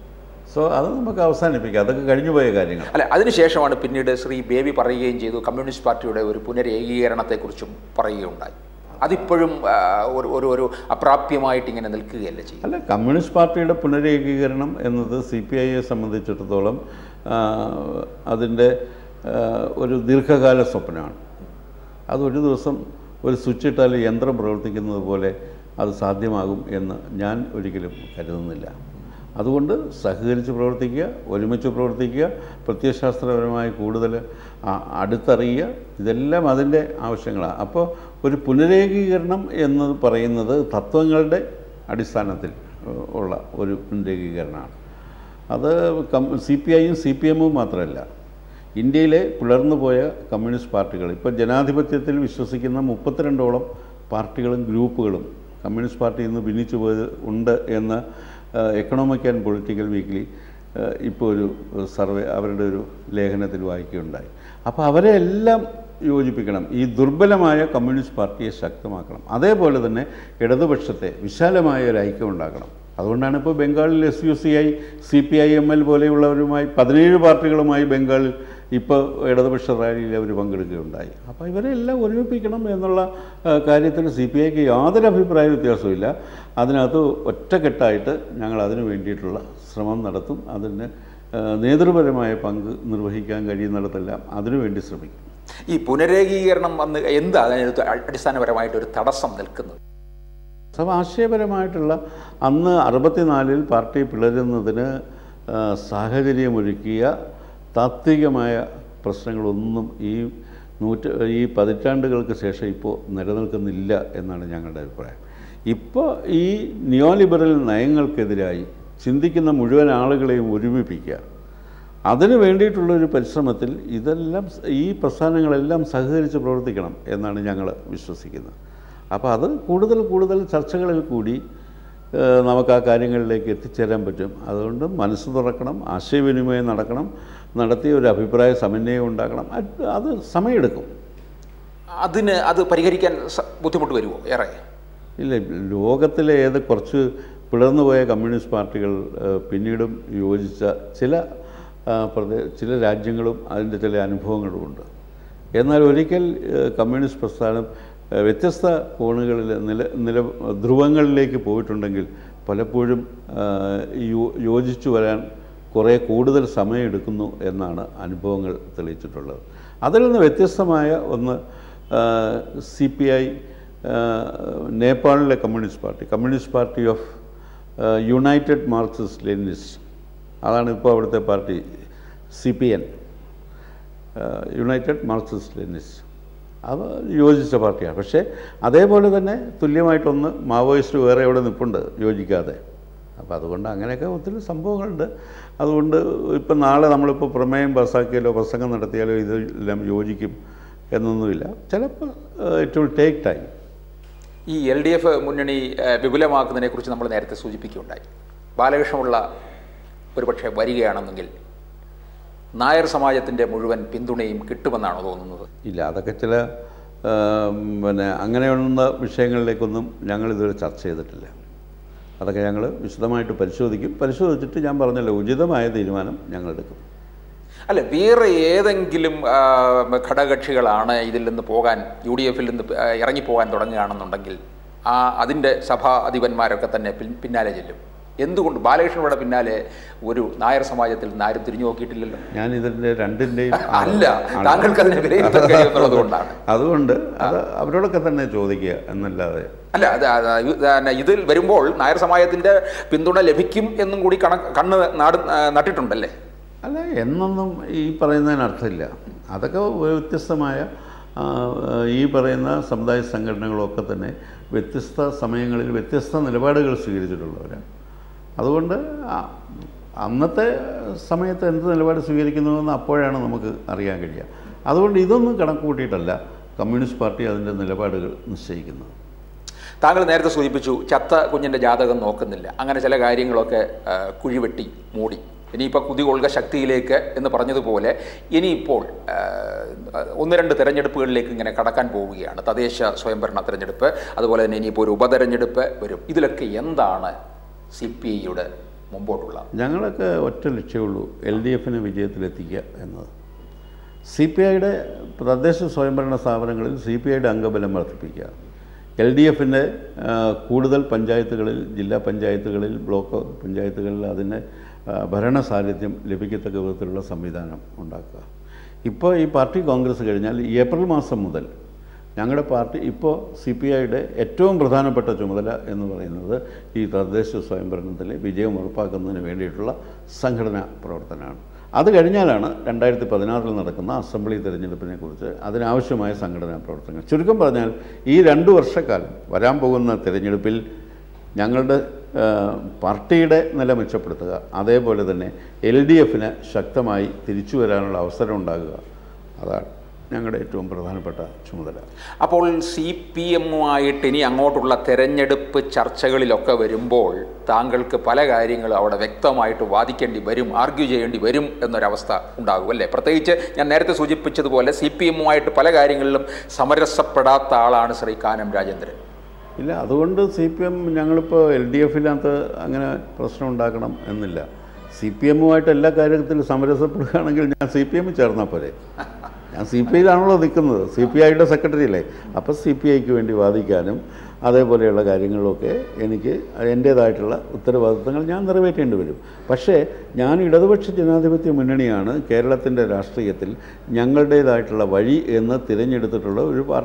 സോ അത് നമുക്ക് അവസാനിപ്പിക്കാം അതൊക്കെ കഴിഞ്ഞു പോയ കാര്യങ്ങൾ അല്ല അതിനുശേഷമാണ് പിന്നീട് ശ്രീ ബേബി പറയുകയും ചെയ്തു കമ്മ്യൂണിസ്റ്റ് പാർട്ടിയുടെ ഒരു പുനരേകീകരണത്തെക്കുറിച്ചും പറയുകയുണ്ടായി അതിപ്പോഴും ആ, ഒരു ഒരു ഒരു അപ്രാപ്യമായിട്ട് ഇങ്ങനെ നിൽക്കുകയല്ല ചെയ്യുന്നത് അല്ല കമ്മ്യൂണിസ്റ്റ് പാർട്ടിയുടെ പുനരേകീകരണം എന്നത് സി പി ഐയെ സംബന്ധിച്ചിടത്തോളം ആ, അതിൻ്റെ ആ, ഒരു ദീർഘകാല സ്വപ്നമാണ് അതൊരു ദിവസം ഒരു സ്വിച്ച് ഇട്ടാൽ യന്ത്രം പ്രവർത്തിക്കുന്നത് പോലെ അത് സാധ്യമാകും എന്ന് ഞാൻ ഒരിക്കലും കരുതുന്നില്ല അതുകൊണ്ട് സഹകരിച്ച് പ്രവർത്തിക്കുക ഒരുമിച്ച് പ്രവർത്തിക്കുക പ്രത്യയശാസ്ത്രപരമായി കൂടുതൽ ആ- അടുത്തറിയുക ഇതെല്ലാം അതിൻ്റെ ആവശ്യങ്ങളാണ് അപ്പോൾ ഒരു പുനരേകീകരണം എന്ന് പറയുന്നത് തത്വങ്ങളുടെ അടിസ്ഥാനത്തിൽ ഏഹ്, ഉള്ള ഒരു പുനരേകീകരണമാണ് അത് കം സി പി ഐയും സി പി എമ്മും മാത്രമല്ല ഇന്ത്യയിലെ പിളർന്നു പോയ കമ്മ്യൂണിസ്റ്റ് പാർട്ടികൾ ഇപ്പോൾ ജനാധിപത്യത്തിൽ വിശ്വസിക്കുന്ന മുപ്പത്തിരണ്ടോളം പാർട്ടികളും ഗ്രൂപ്പുകളും കമ്മ്യൂണിസ്റ്റ് പാർട്ടി ഇന്ന് ഭിന്നിച്ചു പോയത് ഉണ്ട് എന്ന് എക്കണോമിക് ആൻഡ് പൊളിറ്റിക്കൽ വീക്ക്ലി ഇപ്പോൾ ഒരു സർവേ അവരുടെ ഒരു ലേഖനത്തിൽ വായിക്കുകയുണ്ടായി അപ്പോൾ അവരെ എല്ലാം യോജിപ്പിക്കണം ഈ ദുർബലമായ കമ്മ്യൂണിസ്റ്റ് പാർട്ടിയെ ശക്തമാക്കണം അതേപോലെ തന്നെ ഇടതുപക്ഷത്തെ വിശാലമായ ഒരു ഐക്യം ഉണ്ടാക്കണം അതുകൊണ്ടാണ് ഇപ്പോൾ ബംഗാളിൽ S U C I C P I M L പോലെയുള്ളവരുമായി പതിനേഴ് പാർട്ടികളുമായി ബംഗാളിൽ ഇപ്പോൾ ഇടതുപക്ഷ റാലിയിൽ അവർ പങ്കെടുക്കുകയുണ്ടായി അപ്പോൾ ഇവരെല്ലാം ഒരുമിപ്പിക്കണം എന്നുള്ള ആ, കാര്യത്തിൽ സി പി ഐക്ക് യാതൊരു അഭിപ്രായ വ്യത്യാസമില്ല അതിനകത്ത് ഒറ്റക്കെട്ടായിട്ട് ഞങ്ങൾ അതിനു വേണ്ടിയിട്ടുള്ള ശ്രമം നടത്തും അതിന് ആ, നേതൃപരമായ പങ്ക് നിർവഹിക്കാൻ കഴിയുന്നിടത്തെല്ലാം അതിനുവേണ്ടി ശ്രമിക്കും ഈ പുനരേകീകരണം വന്ന് എന്താ അതിനകത്ത് അടിസ്ഥാനപരമായിട്ട് ഒരു തടസ്സം നിൽക്കുന്നത് സഭ ആശയപരമായിട്ടുള്ള അന്ന് അറുപത്തിനാലിൽ പാർട്ടി പിളരുന്നതിന് ആ, സാഹചര്യമൊരുക്കിയ താത്വികമായ പ്രശ്നങ്ങളൊന്നും ഈ നൂറ്റ ഈ പതിറ്റാണ്ടുകൾക്ക് ശേഷം ഇപ്പോൾ നിലനിൽക്കുന്നില്ല എന്നാണ് ഞങ്ങളുടെ അഭിപ്രായം ഇപ്പോൾ ഈ നിയോലിബറൽ നയങ്ങൾക്കെതിരായി ചിന്തിക്കുന്ന മുഴുവൻ ആളുകളെയും ഒരുമിപ്പിക്കുക അതിനു വേണ്ടിയിട്ടുള്ള ഒരു പരിശ്രമത്തിൽ ഇതെല്ലാം സ- ഈ പ്രസ്ഥാനങ്ങളെല്ലാം സഹകരിച്ച് പ്രവർത്തിക്കണം എന്നാണ് ഞങ്ങൾ വിശ്വസിക്കുന്നത് അപ്പോൾ അത് കൂടുതൽ കൂടുതൽ ചർച്ചകളിൽ കൂടി ഏഹ്, നമുക്ക് ആ കാര്യങ്ങളിലേക്ക് എത്തിച്ചേരാൻ പറ്റും അതുകൊണ്ട് മനസ്സ് തുറക്കണം ആശയവിനിമയം നടക്കണം നടത്തി ഒരു അഭിപ്രായ സമന്വയം ഉണ്ടാക്കണം അത് അത് സമയമെടുക്കും അതിന് അത് പരിഹരിക്കാൻ സ- ബുദ്ധിമുട്ട് വരുമോ ഏറെ ഇല്ല ലോകത്തിലെ ഏത് കുറച്ച് പിളർന്നുപോയ കമ്മ്യൂണിസ്റ്റ് പാർട്ടികൾ ഏഹ്, പിന്നീടും യോജിച്ച ചില ആ, പ്രദേ ചില രാജ്യങ്ങളും അതിൻ്റെ ചില അനുഭവങ്ങളുമുണ്ട് എന്നാൽ ഒരിക്കൽ ഏഹ്, കമ്മ്യൂണിസ്റ്റ് പ്രസ്ഥാനം ഏഹ്, വ്യത്യസ്ത കോണുകളിൽ നില നില ധ്രുവങ്ങളിലേക്ക് പോയിട്ടുണ്ടെങ്കിൽ പലപ്പോഴും ആ, യോ- യോജിച്ചു വരാൻ കുറേ കൂടുതൽ സമയമെടുക്കുന്നു എന്നാണ് അനുഭവങ്ങൾ തെളിയിച്ചിട്ടുള്ളത് അതിൽ നിന്ന് വ്യത്യസ്തമായ ഒന്ന് സി പി ഐ നേപ്പാളിലെ communist party communist party of united Marxist Leninist അതാണ് ഇപ്പോൾ അവിടുത്തെ പാർട്ടി C P N united Marxist Leninist അത് യോജിച്ച പാർട്ടിയാണ് പക്ഷേ അതേപോലെ തന്നെ തുല്യമായിട്ടൊന്ന് മാവോയിസ്റ്റ് വേറെ എവിടെ നിൽപ്പുണ്ട് യോജിക്കാതെ അപ്പോൾ അതുകൊണ്ട് അങ്ങനെയൊക്കെ ഒത്തിരി സംഭവങ്ങളുണ്ട് അതുകൊണ്ട് ഇപ്പം നാളെ നമ്മളിപ്പോൾ പ്രമേയം പാസ്സാക്കിയാലോ പ്രസംഗം നടത്തിയാലോ ഇതെല്ലാം യോജിക്കും എന്നൊന്നുമില്ല ചിലപ്പോൾ ഇറ്റ് വിൽ ടേക്ക് ടൈം ഈ എൽ ഡി എഫ് മുന്നണി ഏഹ്, വിപുലമാക്കുന്നതിനെ കുറിച്ച് നമ്മൾ നേരത്തെ സൂചിപ്പിക്കുകയുണ്ടായി ബാലകൃഷ്ണപിള്ള ഒരുപക്ഷെ വരികയാണെന്നെങ്കിൽ നായർ സമാജത്തിൻ്റെ മുഴുവൻ പിന്തുണയും കിട്ടുമെന്നാണോ തോന്നുന്നത് ഇല്ല അതൊക്കെ ചില ആം, പിന്നെ അങ്ങനെയുള്ള വിഷയങ്ങളിലേക്കൊന്നും ഞങ്ങളിതുവരെ ചർച്ച ചെയ്തിട്ടില്ല അതൊക്കെ ഞങ്ങൾ വിശദമായിട്ട് പരിശോധിക്കും പരിശോധിച്ചിട്ട് ഞാൻ പറഞ്ഞല്ലോ ഉചിതമായ തീരുമാനം ഞങ്ങൾ എടുക്കും അല്ല വേറെ ഏതെങ്കിലും ആ, ഘടകകക്ഷികളാണ് ഇതിൽ നിന്ന് പോകാൻ യു ഡി എഫിൽ നിന്ന് ആ, ഇറങ്ങിപ്പോകാൻ തുടങ്ങുകയാണെന്നുണ്ടെങ്കിൽ ആ അതിൻ്റെ സഭാ അധിപന്മാരൊക്കെ തന്നെ പിൻ- പിന്നാലെ ചെല്ലും എന്തുകൊണ്ട് ബാലകൃഷ്ണയുടെ പിന്നാലെ ഒരു നായർ സമാജത്തിൽ നിന്ന് ആരും തിരിഞ്ഞു നോക്കിയിട്ടില്ലല്ലോ ഞാൻ ഇതിൻ്റെ രണ്ടിൻ്റെയും അല്ല താങ്കൾക്ക് അതിനെ വിലയിരുത്താൻ കഴിയുമെന്നുള്ളത് കൊണ്ടാണ് അതുകൊണ്ട് അത് അവരോടൊക്കെ തന്നെ ചോദിക്കുക എന്നല്ലാതെ അല്ല അത് അത് ഇത് പിന്നെ ഇതിൽ വരുമ്പോൾ നായർ സമാജത്തിന്റെ പിന്തുണ ലഭിക്കും എന്നും കൂടി കണ കണ്ണ് നാട് ആ, നട്ടിട്ടുണ്ടല്ലേ അല്ല എന്നൊന്നും ഈ പറയുന്നതിന് അർത്ഥമില്ല അതൊക്കെ വ്യത്യസ്തമായ ആ, ഈ പറയുന്ന സമുദായ സംഘടനകളൊക്കെ തന്നെ വ്യത്യസ്ത സമയങ്ങളിൽ വ്യത്യസ്ത നിലപാടുകൾ സ്വീകരിച്ചിട്ടുള്ളവരാണ് അതുകൊണ്ട് ആ- അന്നത്തെ സമയത്ത് എന്ത് നിലപാട് സ്വീകരിക്കുന്നുവെന്ന് അപ്പോഴാണ് നമുക്ക് അറിയാൻ കഴിയുക അതുകൊണ്ട് ഇതൊന്നും കണക്ക് കൂട്ടിയിട്ടല്ല കമ്മ്യൂണിസ്റ്റ് പാർട്ടി അതിൻ്റെ നിലപാടുകൾ നിശ്ചയിക്കുന്നത് താങ്കൾ നേരത്തെ സൂചിപ്പിച്ചു ചത്ത കുഞ്ഞിൻ്റെ ജാതകം നോക്കുന്നില്ല അങ്ങനെ ചില കാര്യങ്ങളൊക്കെ ആ, കുഴിവെട്ടി മൂടി ഇനിയിപ്പോൾ കുതികൊള്ളുക ശക്തിയിലേക്ക് എന്ന് പറഞ്ഞതുപോലെ ഇനിയിപ്പോൾ ആ, ഒന്ന് രണ്ട് തെരഞ്ഞെടുപ്പുകളിലേക്ക് ഇങ്ങനെ കടക്കാൻ പോവുകയാണ് തദ്ദേശ സ്വയംഭരണ തെരഞ്ഞെടുപ്പ് അതുപോലെ തന്നെ ഇനിയിപ്പോൾ ഒരു ഉപതെരഞ്ഞെടുപ്പ് വരും ഇതിലൊക്കെ എന്താണ് സി പി ഐയുടെ മുമ്പോട്ടുള്ള ഞങ്ങളൊക്കെ ഒറ്റ ലക്ഷ്യമുള്ളൂ എൽ ഡി എഫിനെ വിജയത്തിലെത്തിക്കുക എന്നത് സി പി ഐയുടെ തദ്ദേശ സ്വയംഭരണ സ്ഥാപനങ്ങളിൽ സി പി ഐയുടെ അംഗബലം വർദ്ധിപ്പിക്കുക എൽ ഡി എഫിൻ്റെ കൂടുതൽ പഞ്ചായത്തുകളിൽ ജില്ലാ പഞ്ചായത്തുകളിൽ ബ്ലോക്ക് പഞ്ചായത്തുകളിൽ അതിന് ആ, ഭരണ സാന്നിധ്യം ലഭിക്കത്തക്ക വിധത്തിലുള്ള സംവിധാനം ഉണ്ടാക്കുക ഇപ്പോൾ ഈ പാർട്ടി കോൺഗ്രസ് കഴിഞ്ഞാൽ ഈ ഏപ്രിൽ മാസം മുതൽ ഞങ്ങളുടെ പാർട്ടി ഇപ്പോൾ സി പി ഐയുടെ ഏറ്റവും പ്രധാനപ്പെട്ട ചുമതല എന്ന് പറയുന്നത് ഈ തദ്ദേശ സ്വയംഭരണത്തിലെ വിജയം ഉറപ്പാക്കുന്നതിന് വേണ്ടിയിട്ടുള്ള സംഘടനാ പ്രവർത്തനമാണ് അത് കഴിഞ്ഞാലാണ് രണ്ടായിരത്തി പതിനാറിൽ നടക്കുന്ന അസംബ്ലി തെരഞ്ഞെടുപ്പിനെ കുറിച്ച് അതിനാവശ്യമായ സംഘടനാ പ്രവർത്തനങ്ങൾ ചുരുക്കം പറഞ്ഞാൽ ഈ രണ്ട് വർഷക്കാലം വരാൻ പോകുന്ന തിരഞ്ഞെടുപ്പിൽ ഞങ്ങളുടെ ആ, പാർട്ടിയുടെ നില മെച്ചപ്പെടുത്തുക അതേപോലെ തന്നെ എൽ ഡി എഫിന് ശക്തമായി തിരിച്ചു വരാനുള്ള അവസരം ഉണ്ടാകുക അതാണ് ഞങ്ങളുടെ ഏറ്റവും പ്രധാനപ്പെട്ട ചുമതല അപ്പോൾ സി പി എമ്മുമായിട്ട് ഇനി അങ്ങോട്ടുള്ള തെരഞ്ഞെടുപ്പ് ചർച്ചകളിലൊക്കെ വരുമ്പോൾ താങ്കൾക്ക് പല കാര്യങ്ങളും അവിടെ വ്യക്തമായിട്ട് വാദിക്കേണ്ടി വരും ആർഗ്യൂ ചെയ്യേണ്ടി വരും എന്നൊരവസ്ഥ ഉണ്ടാകും അല്ലേ പ്രത്യേകിച്ച് ഞാൻ നേരത്തെ സൂചിപ്പിച്ചതുപോലെ സി പി എമ്മുമായിട്ട് പല കാര്യങ്ങളിലും സമരസപ്പെടാത്ത ആളാണ് ശ്രീ കാനം രാജേന്ദ്രൻ ഇല്ല അതുകൊണ്ട് സി പി എം ഞങ്ങളിപ്പോൾ എൽ ഡി എഫിനകത്ത് അങ്ങനെ പ്രശ്നം ഉണ്ടാക്കണം എന്നില്ല സി പി എമ്മുമായിട്ട് എല്ലാ കാര്യത്തിലും സമരസപ്പെടുകയാണെങ്കിൽ ഞാൻ സി പി എമ്മിൽ ചേർന്നാൽ പോരെ ഞാൻ സി പി ഐയിലാണല്ലോ നിൽക്കുന്നത് സി പി ഐയുടെ സെക്രട്ടറി അല്ലേ അപ്പോൾ സി പി ഐക്ക് വേണ്ടി വാദിക്കാനും അതേപോലെയുള്ള കാര്യങ്ങളിലൊക്കെ എനിക്ക് എൻ്റേതായിട്ടുള്ള ഉത്തരവാദിത്തങ്ങൾ ഞാൻ നിറവേറ്റേണ്ടി വരും പക്ഷേ ഞാൻ ഇടതുപക്ഷ ജനാധിപത്യ മുന്നണിയാണ് കേരളത്തിൻ്റെ രാഷ്ട്രീയത്തിൽ ഞങ്ങളുടേതായിട്ടുള്ള വഴി എന്ന് തിരഞ്ഞെടുത്തിട്ടുള്ള ഒരു പാർട്ടി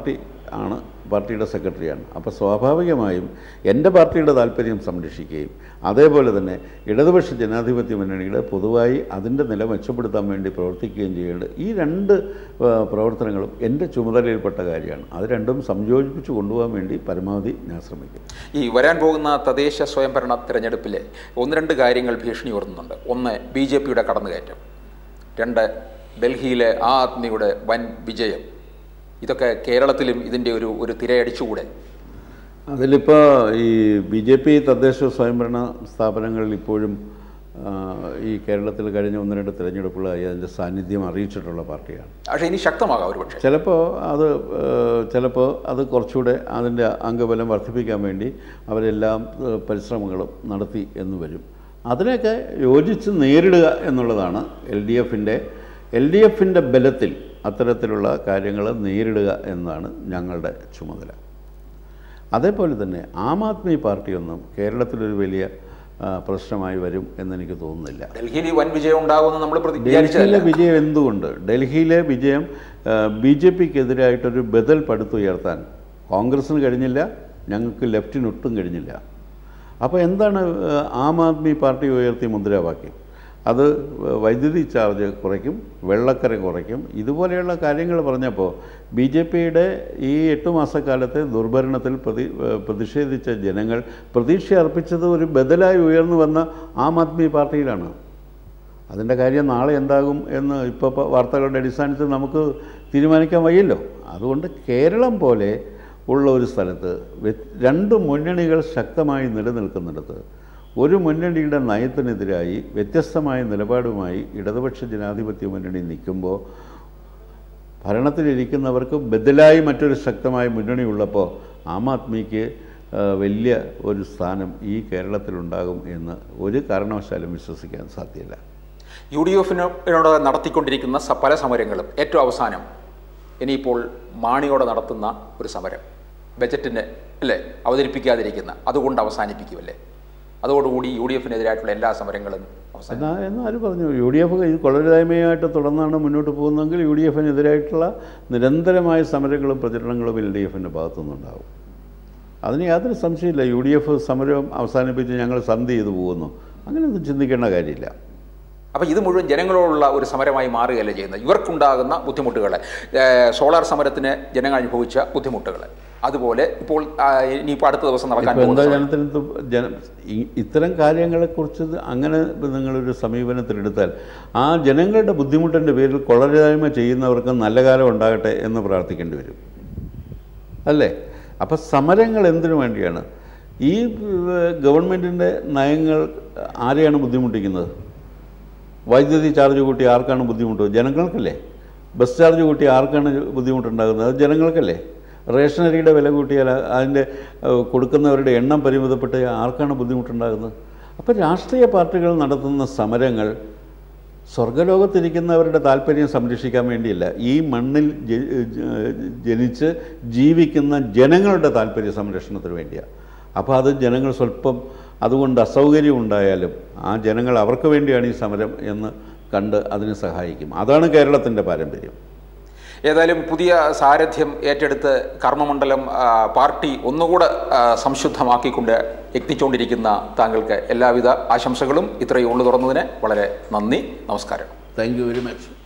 ആണ് പാർട്ടിയുടെ സെക്രട്ടറിയാണ് അപ്പോൾ സ്വാഭാവികമായും എൻ്റെ പാർട്ടിയുടെ താല്പര്യം സംരക്ഷിക്കുകയും അതേപോലെ തന്നെ ഇടതുപക്ഷ ജനാധിപത്യ മുന്നണിയുടെ പൊതുവായി അതിൻ്റെ നില മെച്ചപ്പെടുത്താൻ വേണ്ടി പ്രവർത്തിക്കുകയും ചെയ്യേണ്ടത് ഈ രണ്ട് ആ, പ്രവർത്തനങ്ങളും എൻ്റെ ചുമതലയിൽപ്പെട്ട കാര്യമാണ് അത് രണ്ടും സംയോജിപ്പിച്ച് കൊണ്ടുപോകാൻ വേണ്ടി പരമാവധി ഞാൻ ശ്രമിക്കും ഈ വരാൻ പോകുന്ന തദ്ദേശ സ്വയംഭരണ തിരഞ്ഞെടുപ്പിലെ ഒന്ന് രണ്ട് കാര്യങ്ങൾ ഭീഷണി ഉയർത്തുന്നുണ്ട് ഒന്ന് ബി ജെ പിയുടെ കടന്നുകയറ്റം രണ്ട് ഡൽഹിയിലെ ആ ആത്മിയുടെ വൻ വിജയം ഇതൊക്കെ കേരളത്തിലും ഇതിൻ്റെ ഒരു ഒരു തിരയടിച്ചുകൂടെ അതിലിപ്പോൾ ഈ ബി ജെ പി തദ്ദേശ സ്വയംഭരണ സ്ഥാപനങ്ങളിൽ ഇപ്പോഴും ആ, ഈ കേരളത്തിൽ കഴിഞ്ഞ ഒന്ന് രണ്ട് തിരഞ്ഞെടുപ്പുകളായി അതിൻ്റെ സാന്നിധ്യം അറിയിച്ചിട്ടുള്ള പാർട്ടിയാണ് പക്ഷേ ഇനി ശക്തമാകാം ഒരുപക്ഷെ ചിലപ്പോൾ അത് ഏഹ്, ചിലപ്പോൾ അത് കുറച്ചുകൂടെ അതിൻ്റെ അംഗബലം വർദ്ധിപ്പിക്കാൻ വേണ്ടി അവരെല്ലാം ഏഹ്, പരിശ്രമങ്ങളും നടത്തി എന്ന് വരും അതിനെയൊക്കെ യോജിച്ച് നേരിടുക എന്നുള്ളതാണ് എൽ ഡി എഫിൻ്റെ എൽ ഡി എഫിൻ്റെ ബലത്തിൽ അത്തരത്തിലുള്ള കാര്യങ്ങൾ നേരിടുക എന്നതാണ് ഞങ്ങളുടെ ചുമതല അതേപോലെ തന്നെ ആം ആദ്മി പാർട്ടിയൊന്നും കേരളത്തിലൊരു വലിയ ആ, പ്രശ്നമായി വരും എന്നെനിക്ക് തോന്നുന്നില്ല ഡൽഹിയിൽ ഈ വൻ വിജയം ഉണ്ടാകുമെന്ന് നമ്മൾ പ്രതി- ഡൽഹിയിലെ വിചാരിച്ചതല്ല വിജയം എന്തുകൊണ്ട് ഡൽഹിയിലെ വിജയം ബി ജെ പിക്ക് എതിരായിട്ടൊരു ബദൽ പടുത്തുയർത്താൻ കോൺഗ്രസിന് കഴിഞ്ഞില്ല ഞങ്ങൾക്ക് ലെഫ്റ്റിനൊട്ടും കഴിഞ്ഞില്ല അപ്പോൾ എന്താണ് ആ, ആം ആദ്മി പാർട്ടി ഉയർത്തിയ മുദ്രാവാക്യം അത് വൈദ്യുതി ചാർജ് കുറയ്ക്കും വെള്ളക്കര കുറയ്ക്കും ഇതുപോലെയുള്ള കാര്യങ്ങൾ പറഞ്ഞപ്പോൾ ബി ജെ പിയുടെ ഈ എട്ട് മാസക്കാലത്തെ ദുർഭരണത്തിൽ പ്രതി പ്രതിഷേധിച്ച ജനങ്ങൾ പ്രതീക്ഷ അർപ്പിച്ചത് ഒരു ബദലായി ഉയർന്നു വന്ന ആം ആദ്മി പാർട്ടിയിലാണ് അതിൻ്റെ കാര്യം നാളെ എന്താകും എന്ന് ഇപ്പോൾ വാർത്തകളുടെ അടിസ്ഥാനത്തിൽ നമുക്ക് തീരുമാനിക്കാൻ വയ്യല്ലോ അതുകൊണ്ട് കേരളം പോലെ ഉള്ള ഒരു സ്ഥലത്ത് വ്യ- രണ്ട് മുന്നണികൾ ശക്തമായി നിലനിൽക്കുന്നിടത്ത് ഒരു മുന്നണിയുടെ നയത്തിനെതിരായി വ്യത്യസ്തമായ നിലപാടുമായി ഇടതുപക്ഷ ജനാധിപത്യ മുന്നണി നിൽക്കുമ്പോൾ ഭരണത്തിലിരിക്കുന്നവർക്ക് ബദലായി മറ്റൊരു ശക്തമായ മുന്നണി ഉള്ളപ്പോൾ ആം ആദ്മിക്ക് ആ, വലിയ ഒരു സ്ഥാനം ഈ കേരളത്തിലുണ്ടാകും എന്ന് ഒരു കാരണവശാലും വിശ്വസിക്കാൻ സാധ്യമല്ല യു ഡി എഫിനോട് നടത്തിക്കൊണ്ടിരിക്കുന്ന സ- പല സമരങ്ങളും ഏറ്റവും അവസാനം ഇനിയിപ്പോൾ മാണിയോടെ നടത്തുന്ന ഒരു സമരം ബജറ്റിന് അല്ലേ അവതരിപ്പിക്കാതിരിക്കുന്ന അതുകൊണ്ട് അവസാനിപ്പിക്കുമല്ലേ അതോടുകൂടി യു ഡി എഫിനെതിരായിട്ടുള്ള എല്ലാ സമരങ്ങളും അവസാനം എന്നാ എന്നാരും പറഞ്ഞു യു ഡി എഫ് ഇത് കൊള്ളരുതായ്മയായിട്ട് തുടർന്നാണ് മുന്നോട്ട് പോകുന്നതെങ്കിൽ യു ഡി എഫിനെതിരായിട്ടുള്ള നിരന്തരമായ സമരങ്ങളും പ്രചരണങ്ങളും എൽ ഡി എഫിൻ്റെ ഭാഗത്തുനിന്നുണ്ടാവും അതിന് യാതൊരു സംശയമില്ല യു ഡി എഫ് സമരം അവസാനിപ്പിച്ച് ഞങ്ങൾ സന്ധി ചെയ്തു പോകുന്നു അങ്ങനെയൊന്നും ചിന്തിക്കേണ്ട കാര്യമില്ല അപ്പോൾ ഇത് മുഴുവൻ ജനങ്ങളോടുള്ള ഒരു സമരമായി മാറുകയല്ലേ ചെയ്യുന്നത് ഇവർക്കുണ്ടാകുന്ന ബുദ്ധിമുട്ടുകൾ സോളാർ സമരത്തിന് ജനങ്ങൾ അനുഭവിച്ച ബുദ്ധിമുട്ടുകൾ അതുപോലെ ഇപ്പോൾ ആ, ഇനിയിപ്പോൾ അടുത്ത ദിവസം നടക്കാൻ ഇപ്പോൾ എന്താ പോകുന്ന ജനത്തിന് ഇത് ജന ഈ- ഇത്തരം കാര്യങ്ങളെക്കുറിച്ച് ഇത് അങ്ങനെ നിങ്ങളൊരു സമീപനത്തിലെടുത്താൽ ആ ജനങ്ങളുടെ ബുദ്ധിമുട്ടിൻ്റെ പേരിൽ കൊള്ളരുതായ്മ ചെയ്യുന്നവർക്ക് നല്ല കാലം ഉണ്ടാകട്ടെ എന്ന് പ്രാർത്ഥിക്കേണ്ടി വരും അല്ലേ അപ്പം സമരങ്ങൾ എന്തിനു വേണ്ടിയാണ് ഈ ഗവൺമെൻറ്റിൻ്റെ നയങ്ങൾ ആരെയാണ് ബുദ്ധിമുട്ടിക്കുന്നത് വൈദ്യുതി ചാർജ് കൂട്ടി ആർക്കാണ് ബുദ്ധിമുട്ട് ജനങ്ങൾക്കല്ലേ ബസ് ചാർജ് കൂട്ടി ആർക്കാണ് ബുദ്ധിമുട്ടുണ്ടാകുന്നത് അത് ജനങ്ങൾക്കല്ലേ റേഷനറിയുടെ വില കൂട്ടിയാൽ അതിൻ്റെ ഏഹ്, കൊടുക്കുന്നവരുടെ എണ്ണം പരിമിതപ്പെട്ട് ആർക്കാണ് ബുദ്ധിമുട്ടുണ്ടാകുന്നത് അപ്പോൾ രാഷ്ട്രീയ പാർട്ടികൾ നടത്തുന്ന സമരങ്ങൾ സ്വർഗലോകത്തിരിക്കുന്നവരുടെ താല്പര്യം സംരക്ഷിക്കാൻ വേണ്ടിയല്ല ഈ മണ്ണിൽ ജ- ജ- ജനിച്ച് ജീവിക്കുന്ന ജനങ്ങളുടെ താല്പര്യ സംരക്ഷണത്തിന് വേണ്ടിയാണ് അപ്പോൾ അത് ജനങ്ങൾ സ്വല്പം അതുകൊണ്ട് അസൗകര്യം ഉണ്ടായാലും ആ ജനങ്ങൾ അവർക്ക് വേണ്ടിയാണ് ഈ സമരം എന്ന് കണ്ട് അതിന് സഹായിക്കും അതാണ് കേരളത്തിൻ്റെ പാരമ്പര്യം ഏതായാലും പുതിയ സാരഥ്യം ഏറ്റെടുത്ത് കർമ്മമണ്ഡലം ആ, പാർട്ടി ഒന്നുകൂടെ ആ, സംശുദ്ധമാക്കിക്കൊണ്ട് എത്തിച്ചുകൊണ്ടിരിക്കുന്ന താങ്കൾക്ക് എല്ലാവിധ ആശംസകളും ഇത്രയും ഉള്ളു തുറന്നതിന് വളരെ നന്ദി നമസ്കാരം താങ്ക് യു വെരി മച്ച്